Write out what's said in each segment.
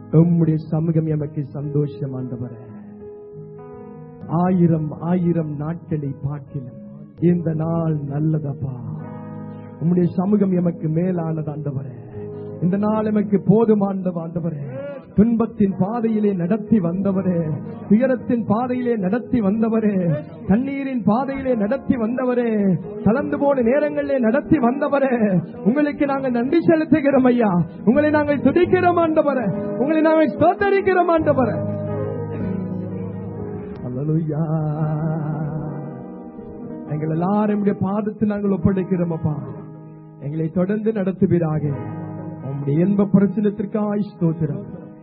உம்முடைய சமூகம் எமக்கு சந்தோஷம் ஆண்டவரே ஆயிரம் ஆயிரம் நாட்களை பார்க்கிலும் இந்த நாள் நல்லதப்பா உம்முடைய சமூகம் எமக்கு மேலானது ஆண்டவரே இந்த நாள் எமக்கு போதுமானது ஆண்டவரே துன்பத்தின் பாதையிலே நடத்தி வந்தவரே துயரத்தின் பாதையிலே நடத்தி வந்தவரே கண்ணீரின் பாதையிலே நடத்தி வந்தவரே கலந்து போன நேரங்களிலே நடத்தி வந்தவரே உங்களுக்கு நாங்கள் நன்றி செலுத்துகிறோம் ஐயா உங்களை நாங்கள் துடிக்கிறோம் ஆண்டவரே உங்களை நாங்கள் ஸ்தோத்தரிக்கிறோம் ஆண்டவரே அல்லேலூயா எங்கள் எல்லாரும் உடைய பாதத்தில் நாங்கள் ஒப்படைக்கிறோம் அப்பா எங்களை தொடர்ந்து நடத்துவீராக உம்முடைய இன்ப பிரச்சனத்திற்காய் ஸ்தோத்திரம்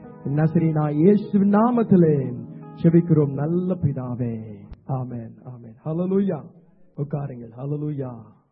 நசரீனா இயேசு நாமத்திலே செபிக்கிறோம் நல்ல பிதாவே ஆமென் ஆமென் ஹalleluya உட்காருங்கள் ஹalleluya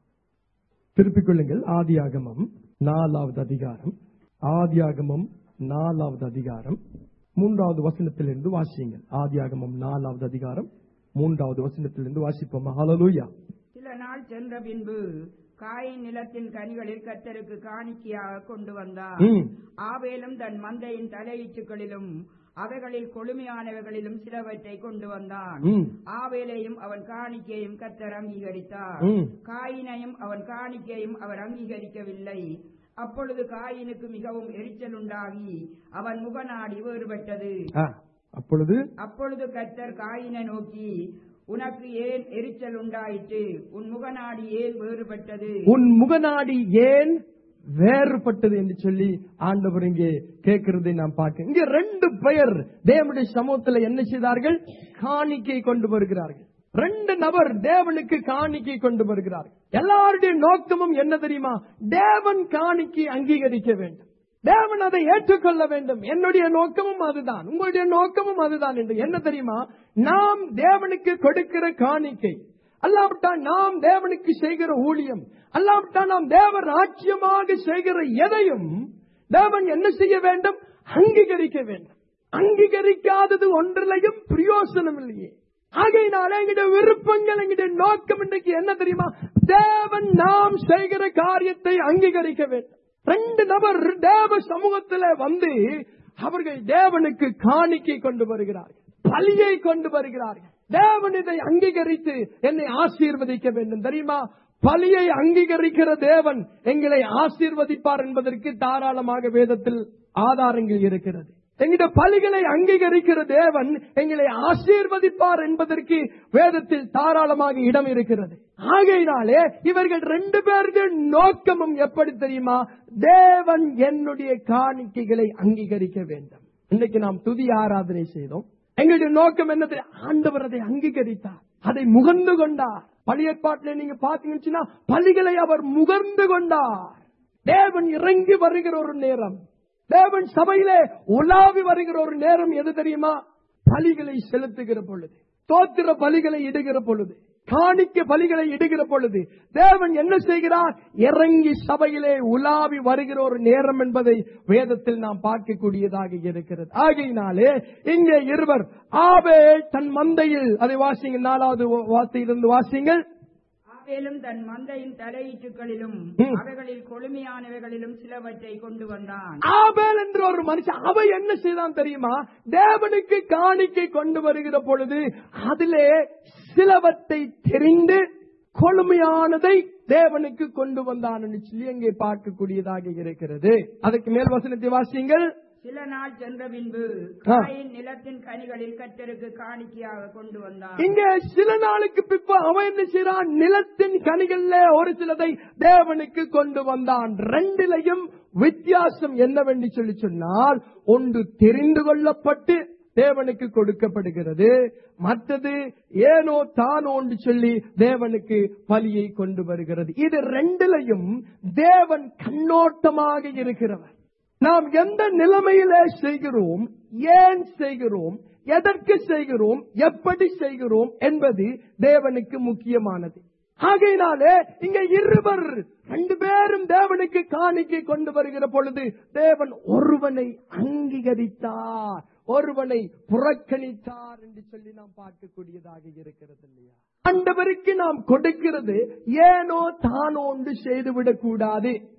திருப்பிக் கொள்ளுங்கள் ஆதியாகமம் நாலாவது அதிகாரம் ஆதியாகமம் நாலாவது அதிகாரம் மூன்றாவது வசனத்திலிருந்து வாசியுங்கள் ஆதியாகமம் நாலாவது அதிகாரம் மூன்றாவது வசனத்திலிருந்து வாசிப்போம் ஹalleluya சில நாள் சென்ற பின்பு காயின் நிலத்தின் கனிகளில் கத்தருக்கு காணிக்கையாக கொண்டு வந்தான் ம். ஆவேலும் தன் மந்தையின் தலையீச்சுகளிலும் அவைகளில் கொழுமையானவைகளிலும் சிலவற்றை கொண்டு வந்தான் ம். ஆவேலையும் அவன் காணிக்கையும் கத்தர் அங்கீகரித்தார் ம். காயினையும் அவன் காணிக்கையும் அவர் அங்கீகரிக்கவில்லை அப்பொழுது காயினுக்கு மிகவும் எரிச்சல் உண்டாகி அவன் முகநாடி வேறுபட்டது ஆ, அப்பொழுது அப்பொழுது கர்த்தர் காயினை நோக்கி உனக்கு ஏன் எரிச்சல் உண்டாயிற்று உன் முகநாடி ஏன் வேறுபட்டது உன் முகநாடி ஏன் வேறுபட்டது என்று சொல்லி ஆண்டவர் இங்கே கேட்கிறதை நாம் பார்க்க இங்க ரெண்டு பெயர் தேவனுடைய சமூகத்தில் என்ன செய்தார்கள் காணிக்கை கொண்டு வருகிறார்கள் ரெண்டு நபர் தேவனுக்கு காணிக்கை கொண்டு வருகிறார்கள் எல்லாருடைய நோக்கமும் என்ன தெரியுமா தேவன் காணிக்கை அங்கீகரிக்க வேண்டும் தேவன் அதை ஏற்றுக்கொள்ள வேண்டும் என்னுடைய நோக்கமும் அதுதான் உங்களுடைய நோக்கமும் அதுதான் என்று என்ன தெரியுமா நாம் தேவனுக்கு கொடுக்கிற காணிக்கை அல்லாவிட்டால் நாம் தேவனுக்கு செய்கிற ஊழியம் அல்லாவிட்டால் நாம் தேவ ராஜ்யமாக செய்கிற எதையும் தேவன் என்ன செய்ய வேண்டும் அங்கீகரிக்க வேண்டும் அங்கீகரிக்காதது ஒன்றிலையும் பிரயோசனம் இல்லையே ஆகையினால எங்களுடைய விருப்பங்கள் எங்களுடைய நோக்கம் இன்றைக்கு என்ன தெரியுமா தேவன் நாம் செய்கிற காரியத்தை அங்கீகரிக்க வேண்டும் ரெண்டு நபர் தேவ சமூகத்துல வந்து அவர்கள் தேவனுக்கு காணிக்கை கொண்டு வருகிறார்கள் பலியை கொண்டு வருகிறார்கள் தேவன் இதை அங்கீகரித்து என்னை ஆசீர்வதிக்க வேண்டும் தெரியுமா பலியை அங்கீகரிக்கிற தேவன் எங்களை ஆசீர்வதிப்பார் என்பதற்கு தாராளமாக வேதத்தில் ஆதாரங்கள் இருக்கிறது எங்களுடைய பலிகளை அங்கீகரிக்கிற தேவன் எங்களை ஆசீர்வதிப்பார் என்பதற்கு வேதத்தில் தாராளமாக இடம் இருக்கிறது ஆகையினாலே இவர்கள் ரெண்டு பேருடைய நோக்கமும் எப்படி தெரியுமா தேவன் என்னுடைய காணிக்கைகளை அங்கீகரிக்க வேண்டும் இன்னைக்கு நாம் துதி ஆராதனை செய்தோம் எங்களுடைய நோக்கம் என்ன தெரியும்? ஆண்டவர் அதை அங்கீகரித்தார் அதை முகர்ந்து கொண்டார் பழையற்பாட்டில் நீங்க பாத்தீங்கன்னா பலிகளை அவர் முகர்ந்து கொண்டார் தேவன் இறங்கி வருகிற ஒரு நேரம் தேவன் சபையிலே உலாவி வருகிற ஒரு நேரம் எது தெரியுமா பலிகளை செலுத்துகிற பொழுது தோத்திர பலிகளை இடுகிற பொழுது காணிக்க பலிகளை இடுகிற பொழுது தேவன் என்ன செய்கிறார் இறங்கி சபையிலே உலாவி வருகிற ஒரு நேரம் என்பதை வேதத்தில் நாம் பார்க்கக்கூடியதாக இருக்கிறது ஆகையினாலே இங்கே இருவர் ஆவே தன் மந்தையில் அதை வாசிங்க நாலாவது வார்த்தையிலிருந்து வாசிங்கள் ஆவேலும் தன் மந்தையின் தலையீட்டுகளிலும் ம். அவைகளில் கொழுமையானவைகளிலும் சிலவற்றை கொண்டு வந்தான் ஆபேல் என்ற ஒரு மனுஷன் அவ என்ன செய்தான் தெரியுமா தேவனுக்கு காணிக்கை கொண்டு வருகிற பொழுது அதிலே சிலவற்றை தெரிந்து கொழுமையானதை தேவனுக்கு கொண்டு வந்தான் என்று சொல்லி அங்கே பார்க்கக்கூடியதாக இருக்கிறது அதுக்கு மேல் வசனத்தை வாசியுங்கள் சில நாள் சென்ற பின்பு ஆ. காயின் நிலத்தின் கனிகளில் கத்தருக்கு காணிக்கையாக கொண்டு வந்தான் இங்க சில நாளுக்கு பிற்பு அவன் என்ன செய்யறான் நிலத்தின் கனிகள்ல ஒரு சிலதை தேவனுக்கு கொண்டு வந்தான் ரெண்டிலையும் வித்தியாசம் என்னவென்று சொல்லி சொன்னால் ஒன்று தெரிந்து கொள்ளப்பட்டு தேவனுக்கு கொடுக்கப்படுகிறது மற்றது ஏனோ தானோ என்று சொல்லி தேவனுக்கு பலியை கொண்டு வருகிறது இது ரெண்டிலையும் தேவன் கண்ணோட்டமாக இருக்கிறவர் நாம் எந்த நிலைமையிலே செய்கிறோம் ஏன் செய்கிறோம் எதற்கு செய்கிறோம் எப்படி செய்கிறோம் என்பது தேவனுக்கு முக்கியமானது ஆகையினாலே இங்க இருவர் ரெண்டு பேரும் தேவனுக்கு காணிக்கை கொண்டு வருகிற பொழுது தேவன் ஒருவனை அங்கீகரித்தார் ஒருவனை புறக்கணித்தார் என்று சொல்லி நாம் பார்க்கக்கூடியதாக இருக்கிறது இல்லையா ஆண்டவருக்கு நாம் கொடுக்கிறது ஏனோ தானோ ஒன்று செய்துவிடக் கூடாது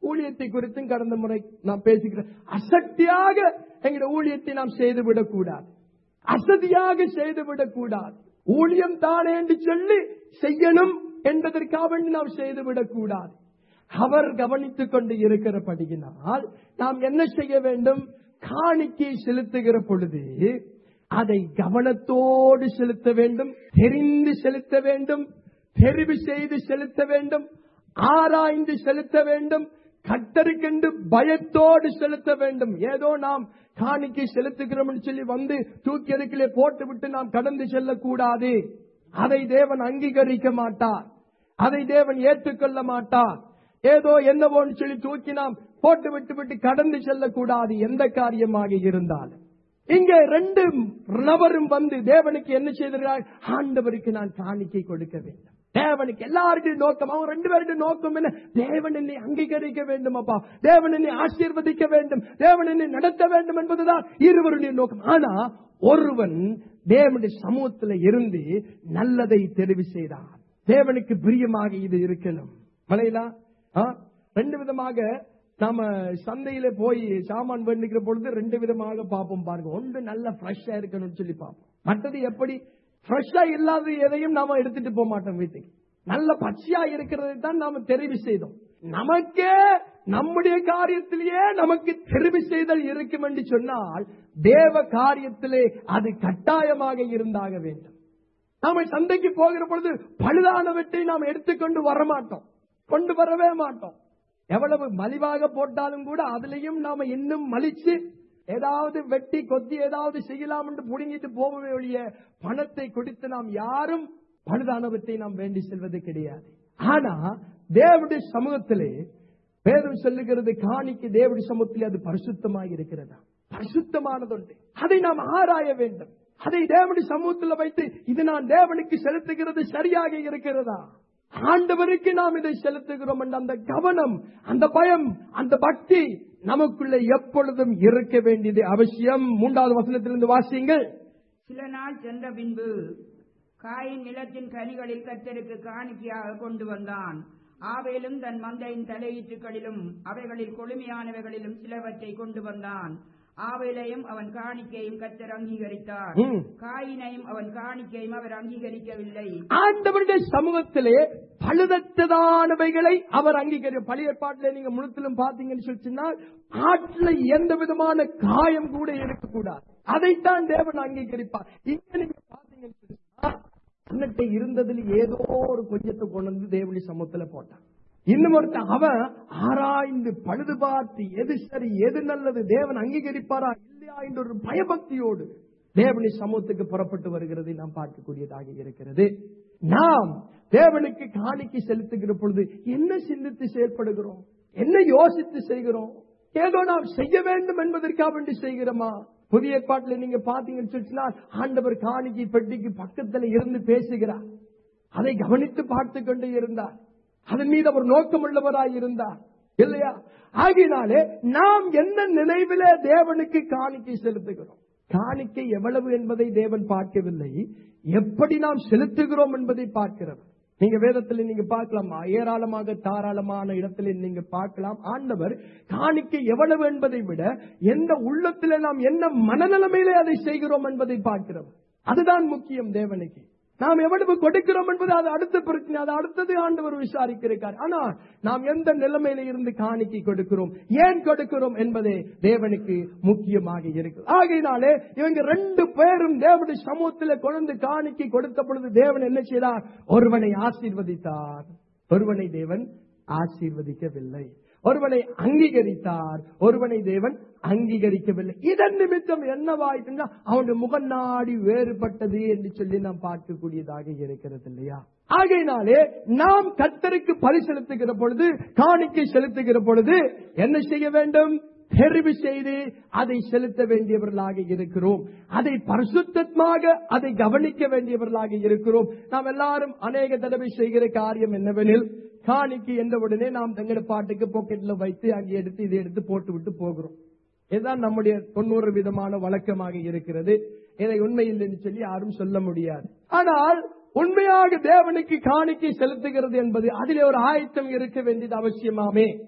ஊழியத்தை குறித்தும் கடந்த முறை நாம் பேசுகிறோம் அசட்டியாக எங்களுடைய ஊழியத்தை நாம் செய்துவிடக் கூடாது அசதியாக செய்துவிடக் கூடாது ஊழியம் தானே என்று சொல்லி செய்யணும் என்பதற்காக வேண்டி நாம் செய்துவிடக் கூடாது அவர் கவனித்துக் கொண்டு இருக்கிறபடியினால் நாம் என்ன செய்ய வேண்டும் காணிக்கை செலுத்துகிற பொழுது அதை கவனத்தோடு செலுத்த வேண்டும் தெரிந்து செலுத்த வேண்டும் தெரிவு செய்து செலுத்த வேண்டும் ஆராய்ந்து செலுத்த வேண்டும் கத்தருக்கென்று பயத்தோடு செலுத்த வேண்டும் ஏதோ நாம் காணிக்கை செலுத்துகிறோம் சொல்லி வந்து தூக்கி எதுக்கிலே போட்டு விட்டு நாம் கடந்து செல்லக்கூடாது அதை தேவன் அங்கீகரிக்க மாட்டார் அதை தேவன் ஏற்றுக்கொள்ள மாட்டார் ஏதோ என்னவோன்னு சொல்லி தூக்கி நாம் போட்டு விட்டு விட்டு கடந்து செல்லக்கூடாது எந்த காரியமாக இருந்தாலும் இங்கே ரெண்டு நபரும் வந்து தேவனுக்கு என்ன செய்தார்கள் ஆண்டவருக்கு நான் காணிக்கை கொடுக்க வேண்டும் தேவனுக்கு எல்லாருடைய நோக்கம் அவங்க ரெண்டு பேருடைய நோக்கம் என்ன தேவன் என்னை அங்கீகரிக்க வேண்டும் அப்பா தேவன் என்னை ஆசீர்வதிக்க வேண்டும் தேவன் என்னை நடத்த வேண்டும் என்பதுதான் இருவருடைய நோக்கம் ஆனா ஒருவன் தேவனுடைய சமூகத்தில் இருந்து நல்லதை தெரிவு செய்தார் தேவனுக்கு பிரியமாக இது இருக்கணும் மலையிலா ஆ? ரெண்டு விதமாக நாம சந்தையில போய் சாமான் வேண்டுகிற பொழுது ரெண்டு விதமாக பார்ப்போம் பாருங்க ஒன்று நல்ல ஃப்ரெஷ்ஷா இருக்கணும்னு சொல்லி பார்ப்போம் மற்றது எப்படி ஃப்ரெஷ்ஷா இல்லாத எதையும் நாம எடுத்துட்டு போக மாட்டோம் வீட்டுக்கு நல்ல பச்சையா இருக்கிறதை தான் நாம தெரிவு செய்தோம் நமக்கே நம்முடைய காரியத்திலேயே நமக்கு தெரிவு செய்தல் இருக்கும் என்று சொன்னால் தேவ காரியத்திலே அது கட்டாயமாக இருந்தாக வேண்டும் நாம சந்தைக்கு போகிற பொழுது பழுதானவற்றை நாம் எடுத்துக்கொண்டு வரமாட்டோம் கொண்டு வரவே மாட்டோம் எவ்வளவு மலிவாக போட்டாலும் கூட அதுலயும் நாம இன்னும் மலிச்சு ஏதாவது வெட்டி கொத்தி ஏதாவது செய்யலாம் என்று புடுங்கிட்டு போகவே ஒழிய பணத்தை கொடுத்து நாம் யாரும் பழுதானவற்றை நாம் வேண்டி செல்வது கிடையாது ஆனா தேவனுடைய சமூகத்திலே வேதம் சொல்லுகிறது காணிக்கு தேவனுடைய சமூகத்திலே அது பரிசுத்தமாக இருக்கிறதா பரிசுத்தமானதுண்டு அதை நாம் ஆராய வேண்டும் அதை தேவனுடைய சமூகத்தில் வைத்து இது நான் தேவனுக்கு செலுத்துகிறது சரியாக இருக்கிறதா ஆண்டவருக்கு நாம் இதை செலுத்துகிறோம் என்ற அந்த கவனம் அந்த பயம் அந்த பக்தி நமக்குள்ள எப்பொழுதும் இருக்க வேண்டியது அவசியம் மூன்றாவது வசனத்திலிருந்து வாசியுங்கள் சில நாள் சென்ற பின்பு காயின் நிலத்தின் கனிகளில் கத்தருக்கு காணிக்கையாக கொண்டு வந்தான் ஆவேலும் தன் மந்தையின் தலையீற்றுகளிலும் அவைகளில் கொழுமையானவைகளிலும் சிலவற்றை கொண்டு வந்தான் ஆவேலையும் அவன் காணிக்கையும் கத்தர் அங்கீகரித்தார் ம். காயினையும் அவன் காணிக்கையும் அவர் அங்கீகரிக்கவில்லை ஆண்டவருடைய சமூகத்திலே பழுதற்றதானவைகளை அவர் அங்கீகரி பழைய பாட்டில நீங்க முழுத்திலும் பாத்தீங்கன்னு சொல்லிச்சுன்னா ஆட்டில் எந்த விதமான காயம் கூட இருக்கக்கூடாது அதைத்தான் தேவன் அங்கீகரிப்பார் இங்க நீங்க பாத்தீங்கன்னு சொன்னா அன்னட்டை இருந்ததுல ஏதோ ஒரு கொஞ்சத்தை கொண்டு வந்து தேவனுடைய சமூகத்துல போட்டான் இன்னும் ஒருத்தன் அவன் ஆராய்ந்து பழுது பார்த்து எது சரி எது நல்லது தேவன் அங்கீகரிப்பாரா இல்லையா என்ற ஒரு பயபக்தியோடு தேவனுடைய சமூகத்துக்கு புறப்பட்டு வருகிறதை நாம் பார்க்கக்கூடியதாக இருக்கிறது நாம் தேவனுக்கு காணிக்கை செலுத்துகிற பொழுது என்ன சிந்தித்து செயல்படுகிறோம் என்ன யோசித்து செய்கிறோம் ஏதோ நாம் செய்ய வேண்டும் என்பதற்காக வேண்டி செய்கிறோமா புதிய ஏற்பாட்டில் நீங்க பாத்தீங்கன்னு சொல்லிச்சுன்னா ஆண்டவர் காணிக்கை பெட்டிக்கு பக்கத்துல இருந்து பேசுகிறார் அதை கவனித்து பார்த்து கொண்டே இருந்தார் அதன் மீது அவர் நோக்கமுள்ளவராய் இருந்தார் இல்லையா ஆகினாலே நாம் என்ன நினைவிலே தேவனுக்கு காணிக்கை செலுத்துகிறோம் காணிக்கை எவ்வளவு என்பதை தேவன் பார்க்கவில்லை எப்படி நாம் செலுத்துகிறோம் என்பதை பார்க்கிறார் நீங்க வேதத்தில் நீங்க பார்க்கலாம் ஏராளமாக தாராளமான இடத்துல நீங்க பார்க்கலாம் ஆண்டவர் காணிக்கை எவ்வளவு என்பதை விட எந்த உள்ளத்திலே நாம் என்ன மனநிலைமையிலே அதை செய்கிறோம் என்பதை பார்க்கிறோம் அதுதான் முக்கியம் தேவனுக்கு நாம் எவ்வளவு கொடுக்கிறோம் என்பது அது அடுத்த பிரச்சனை அது அடுத்தது ஆண்டவர் விசாரிக்கிறார் ஆனா நாம் எந்த நிலைமையில இருந்து காணிக்கை கொடுக்கிறோம் ஏன் கொடுக்கிறோம் என்பதே தேவனுக்கு முக்கியமாக இருக்கு ஆகையினாலே இவங்க ரெண்டு பேரும் தேவனுடைய சமூகத்திலே கொண்டு காணிக்கை கொடுத்த பொழுது தேவன் என்ன செய்தார் ஒருவனை ஆசீர்வதித்தார் ஒருவனை தேவன் ஆசீர்வதிக்கவில்லை ஒருவனை அங்கீகரித்தார் ஒருவனை தேவன் அங்கீகரிக்கவில்லை இதன் நிமித்தம் என்னவாயிட்டுன்னா அவனுடைய முகநாடி வேறுபட்டது என்று சொல்லி நாம் பார்க்கக்கூடியதாக இருக்கிறது இல்லையா ஆகையினாலே நாம் கத்தருக்கு பலி செலுத்துகிற பொழுது காணிக்கை செலுத்துகிற பொழுது என்ன செய்ய வேண்டும் தெரிவு செய்து அதை செலுத்த வேண்டியவர்களாக இருக்கிறோம் அதை பரிசுத்தமாக அதை கவனிக்க வேண்டியவர்களாக இருக்கிறோம் நாம் எல்லாரும் அநேக தடவை செய்கிற காரியம் என்னவெனில் காணிக்கை என்ற உடனே நாம் தங்கட பாட்டுக்கு பாக்கெட்ல வைத்து அங்கே எடுத்து இதை எடுத்து போட்டு விட்டு போகிறோம் இதுதான் நம்முடைய தொண்ணூறு விதமான வழக்கமாக இருக்கிறது இதை உண்மையில் என்று சொல்லி யாரும் சொல்ல முடியாது ஆனால் உண்மையாக தேவனுக்கு காணிக்கை செலுத்துகிறது என்பது அதிலே ஒரு ஆயத்தம் இருக்க வேண்டியது அவசியமாமே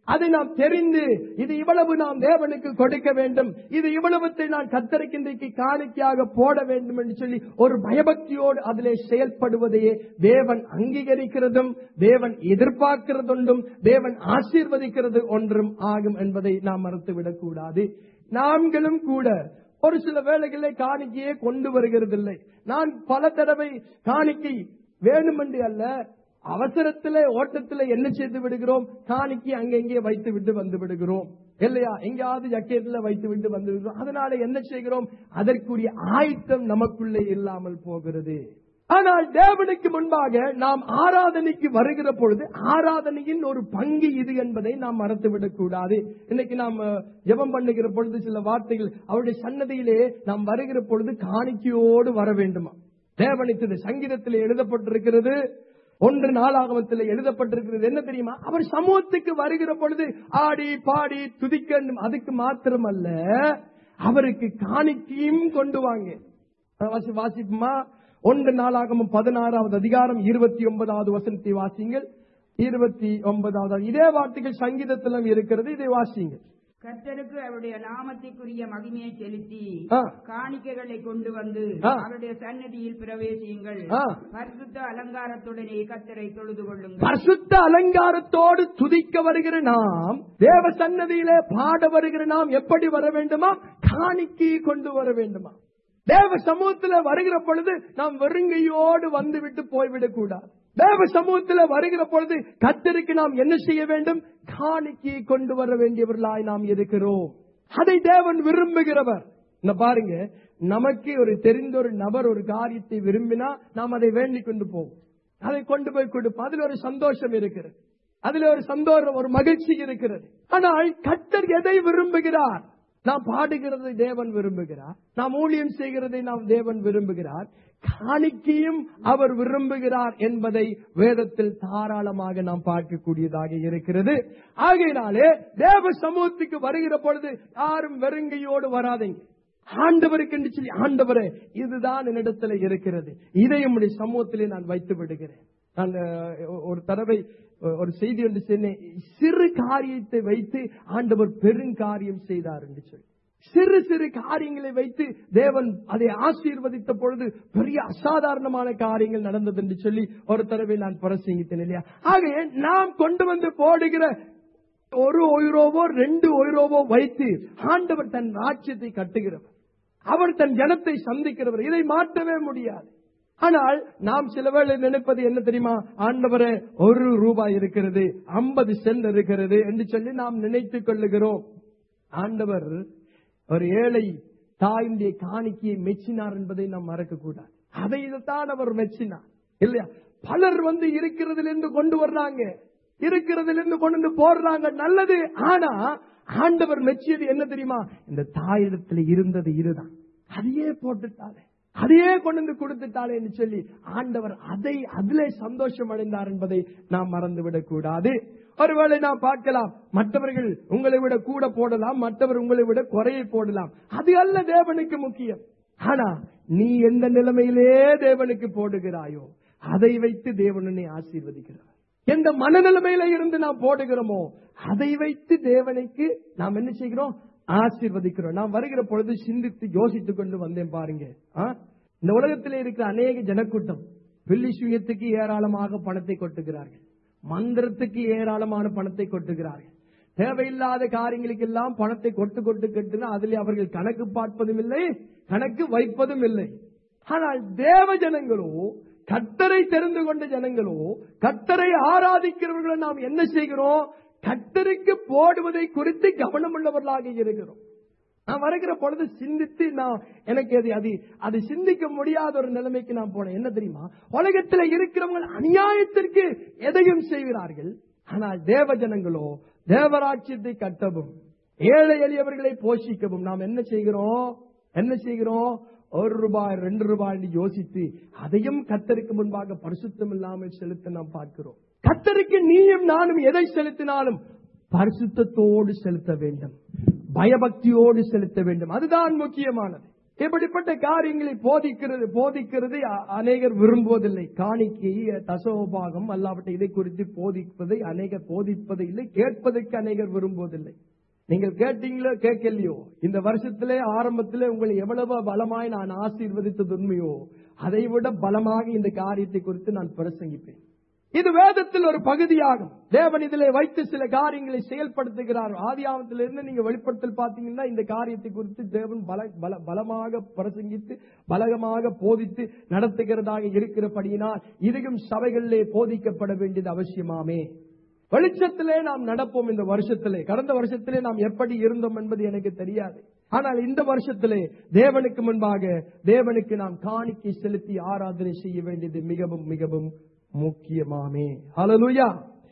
அதை நாம் தெரிந்து இது இவ்வளவு நாம் தேவனுக்கு கொடுக்க வேண்டும் இது இவ்வளவுத்தை நான் கத்தருக்கு இன்றைக்கு காணிக்கையாக போட வேண்டும் என்று சொல்லி ஒரு பயபக்தியோடு அதிலே செயல்படுவதையே தேவன் அங்கீகரிக்கிறதும் தேவன் எதிர்பார்க்கிறதுண்டும் தேவன் ஆசீர்வதிக்கிறது ஒன்றும் ஆகும் என்பதை நாம் மறுத்துவிடக் கூடாது நாம்களும் கூட ஒரு சில வேளைகளில் காணிக்கையே கொண்டு வருகிறதில்லை நான் பல தடவை காணிக்கை வேணுமென்று அல்ல அவசரத்திலே ஓட்டத்திலே என்ன செய்து விடுகிறோம் காணிக்கை அங்கங்கே வைத்து விட்டு வந்து விடுகிறோம் இல்லையா எங்கேயாவது ஜக்கெட்ல வைத்து விட்டு வந்து விடுகிறோம் அதனால என்ன செய்கிறோம் அதற்குரிய ஆயத்தம் நமக்குள்ளே இல்லாமல் போகிறது ஆனால் தேவனுக்கு முன்பாக நாம் ஆராதனைக்கு வருகிற பொழுது ஆராதனையின் ஒரு பங்கு இது என்பதை நாம் மறந்துவிடக் கூடாது இன்னைக்கு நாம் அஹ், ஜெபம் பண்ணுகிற பொழுது சில வார்த்தைகள் அவருடைய சன்னதியிலே நாம் வருகிற பொழுது காணிக்கையோடு வர வேண்டுமா தேவனுக்கு சங்கீதத்தில் எழுதப்பட்டிருக்கிறது ஒன்று நாளாகமத்தில் எழுதப்பட்டிருக்கிறது என்ன தெரியுமா அவர் சமூகத்துக்கு வருகிற பொழுது ஆடி பாடி துதிக்க வேண்டும். அதுக்கு மாத்திரமல்ல அவருக்கு காணிக்கையும் கொண்டு வாங்க வாசி வாசிப்புமா ஒன்று நாளாகமும் பதினாறாவது அதிகாரம் இருபத்தி ஒன்பதாவது வசனத்தை வாசிங்கள் இருபத்தி ஒன்பதாவது இதே வார்த்தைகள் சங்கீதத்திலும் இருக்கிறது இதை வாசிங்கள் கர்த்தருக்கு அவருடைய நாமத்திற்குரிய மகிமையை செலுத்தி ஆ. காணிக்கைகளை கொண்டு வந்து ஆ. அவருடைய சன்னதியில் பிரவேசியுங்கள் ஆ. பரிசுத்த அலங்காரத்துடனே கர்த்தரை தொழுது கொள்ளுங்கள் பரிசுத்த அலங்காரத்தோடு துதிக்க வருகிற நாம் தேவ சன்னதியிலே பாட வருகிற நாம் எப்படி வர வேண்டுமா காணிக்கை கொண்டு வர வேண்டுமா தேவ சமூகத்தில் வருகிற பொழுது நாம் வெறுங்கையோடு வந்துவிட்டு போய்விடக் கூடாது தேவ சமூகத்தில் வருகிற பொழுது கத்தருக்கு நாம் என்ன செய்ய வேண்டும் காணிக்கையை கொண்டு வர வேண்டியவர்களாய் நாம் இருக்கிறோம் அதை தேவன் விரும்புகிறவர் இந்த பாருங்க நமக்கு ஒரு தெரிந்த ஒரு நபர் ஒரு காரியத்தை விரும்பினா நாம் அதை வேண்டிக் கொண்டு போவோம் அதை கொண்டு போய் கொடுப்போம் அதுல ஒரு சந்தோஷம் இருக்கிறது அதுல ஒரு சந்தோஷம் ஒரு மகிழ்ச்சி இருக்கிறது ஆனால் கத்தர் எதை விரும்புகிறார் நாம் பாடுகிறதை தேவன் விரும்புகிறார் நாம் ஊழியம் செய்கிறதை நாம் தேவன் விரும்புகிறார் காணிக்கையும் அவர் விரும்புகிறார் என்பதை வேதத்தில் தாராளமாக நாம் பார்க்கக்கூடியதாக இருக்கிறது ஆகையினாலே தேவ சமூகத்துக்கு வருகிற பொழுது யாரும் வெறுங்கையோடு வராதீங்க ஆண்டவருக்கு என்று சொல்லி ஆண்டவரே இதுதான் என்னிடத்துல இருக்கிறது இதை உம்முடைய சமூகத்திலே நான் வைத்து விடுகிறேன் நான் அஹ், ஒரு தடவை அஹ், ஒரு செய்தி ஒன்று சொன்னேன் சிறு காரியத்தை வைத்து ஆண்டவர் பெருங்காரியம் செய்தார் என்று சொல்லி சிறு சிறு காரியங்களை வைத்து தேவன் அதை ஆசீர்வதித்த பொழுது பெரிய அசாதாரணமான காரியங்கள் நடந்தது என்று சொல்லி ஒரு தடவை நான் பிரசங்கித்தேன் இல்லையா ஆகவே நாம் கொண்டு வந்து போடுகிற ஒரு ஒயிரோவோ ரெண்டு ஒயிரோவோ வைத்து ஆண்டவர் தன் ராஜ்யத்தை கட்டுகிறவர் அவர் தன் ஜனத்தை சந்திக்கிறவர் இதை மாற்றவே முடியாது ஆனால் நாம் சில வேளை நினைப்பது என்ன தெரியுமா ஆண்டவரே ஒரு ரூபாய் இருக்கிறது ஐம்பது சென்ட் இருக்கிறது என்று சொல்லி நாம் நினைத்துக் கொள்ளுகிறோம் ஆண்டவர் ஒரு ஏழை தாயினுடைய காணிக்கையை மெச்சினார் என்பதை நாம் மறக்க கூடாது அதை தான் அவர் மெச்சினார் இல்லையா பலர் வந்து இருக்கிறதிலிருந்து கொண்டு வர்றாங்க இருக்கிறதிலிருந்து கொண்டு வந்து போடுறாங்க நல்லது ஆனா ஆண்டவர் மெச்சியது என்ன தெரியுமா இந்த தாயிடத்துல இருந்தது இதுதான் அதையே போட்டுட்டாலே அதையே கொண்டு வந்து கொடுத்துட்டாலே என்று சொல்லி ஆண்டவர் அதை அதிலே சந்தோஷம் அடைந்தார் என்பதை நாம் மறந்துவிடக் கூடாது ஒருவேளை நாம் பார்க்கலாம் மற்றவர்கள் உங்களை விட கூட போடலாம் மற்றவர் உங்களை விட குறையை போடலாம் அது அல்ல தேவனுக்கு முக்கியம் ஆனா நீ எந்த நிலைமையிலே தேவனுக்கு போடுகிறாயோ அதை வைத்து தேவனை ஆசீர்வதிக்கிறார் எந்த மனநிலைமையில இருந்து நாம் போடுகிறோமோ அதை வைத்து தேவனுக்கு நாம் என்ன செய்கிறோம் ஆசீர்வதிக்கிறோம் நாம் வருகிற பொழுது சிந்தித்து யோசித்துக் கொண்டு வந்தேன் பாருங்க ஆ? இந்த உலகத்திலே இருக்கிற அநேக ஜனக்கூட்டம் வெள்ளி சுயத்துக்கு ஏராளமாக பணத்தை கொட்டுகிறார்கள் மந்திரத்துக்கு ஏராளமான பணத்தை கொட்டுகிறார்கள் தேவையில்லாத காரியங்களுக்கு எல்லாம் பணத்தை கொட்டு கொட்டு கட்டுனா அதிலே அவர்கள் கணக்கு பார்ப்பதும் இல்லை கணக்கு வைப்பதும் இல்லை ஆனால் தேவ ஜனங்களோ கத்தரை தெரிந்து கொண்ட ஜனங்களோ கத்தரை ஆராதிக்கிறவர்களை நாம் என்ன செய்கிறோம் கத்தருக்கு போடுவதை குறித்து கவனம் உள்ளவர்களாக இருக்கிறோம் நான் வருகிற பொழுது சிந்தித்து நான் எனக்கு அது அது அது சிந்திக்க முடியாத ஒரு நிலைமைக்கு நான் போனேன் என்ன தெரியுமா உலகத்தில் இருக்கிறவங்க அநியாயத்திற்கு எதையும் செய்கிறார்கள் ஆனால் தேவ ஜனங்களோ தேவராட்சியத்தை கட்டவும் ஏழை எளியவர்களை போஷிக்கவும் நாம் என்ன செய்கிறோம் என்ன செய்கிறோம் ஒரு ரூபாய் ரெண்டு ரூபாய் என்று யோசித்து அதையும் கத்தருக்கு முன்பாக பரிசுத்தம் இல்லாமல் செலுத்த நாம் பார்க்கிறோம் கத்தருக்கு நீயும் நானும் எதை செலுத்தினாலும் பரிசுத்தத்தோடு செலுத்த வேண்டும் பயபக்தியோடு செலுத்த வேண்டும் அதுதான் முக்கியமானது இப்படிப்பட்ட காரியங்களை போதிக்கிறது போதிக்கிறது அ- அநேகர் விரும்புவதில்லை காணிக்கை தசோபாகம் அல்லாவிட்ட இதை குறித்து போதிப்பதை அநேகர் போதிப்பதை இல்லை கேட்பதற்கு அநேகர் விரும்புவதில்லை நீங்கள் கேட்டீங்களோ கேட்கலையோ இந்த வருஷத்திலே ஆரம்பத்திலே உங்களை எவ்வளவு பலமாய் நான் ஆசீர்வதித்தது உண்மையோ அதை விட பலமாக இந்த காரியத்தை குறித்து நான் பிரசங்கிப்பேன் இது வேதத்தில் ஒரு பகுதியாகும் தேவன் இதிலே வைத்து சில காரியங்களை செயல்படுத்துகிறார் ஆதியாமத்திலிருந்து நீங்க வெளிப்படுத்தல் பார்த்தீங்கன்னா இந்த காரியத்தை குறித்து தேவன் பல பல பலமாக பிரசங்கித்து பலகமாக போதித்து நடத்துகிறதாக இருக்கிறபடியினால் இதுவும் சபைகளிலே போதிக்கப்பட வேண்டியது அவசியமாமே வெளிச்சத்திலே நாம் நடப்போம் இந்த வருஷத்திலே கடந்த வருஷத்திலே நாம் எப்படி இருந்தோம் என்பது எனக்கு தெரியாது ஆனால் இந்த வருஷத்திலே தேவனுக்கு முன்பாக தேவனுக்கு நாம் காணிக்கை செலுத்தி ஆராதனை செய்ய வேண்டியது மிகவும் மிகவும் முக்கியமாமே ஹalleluya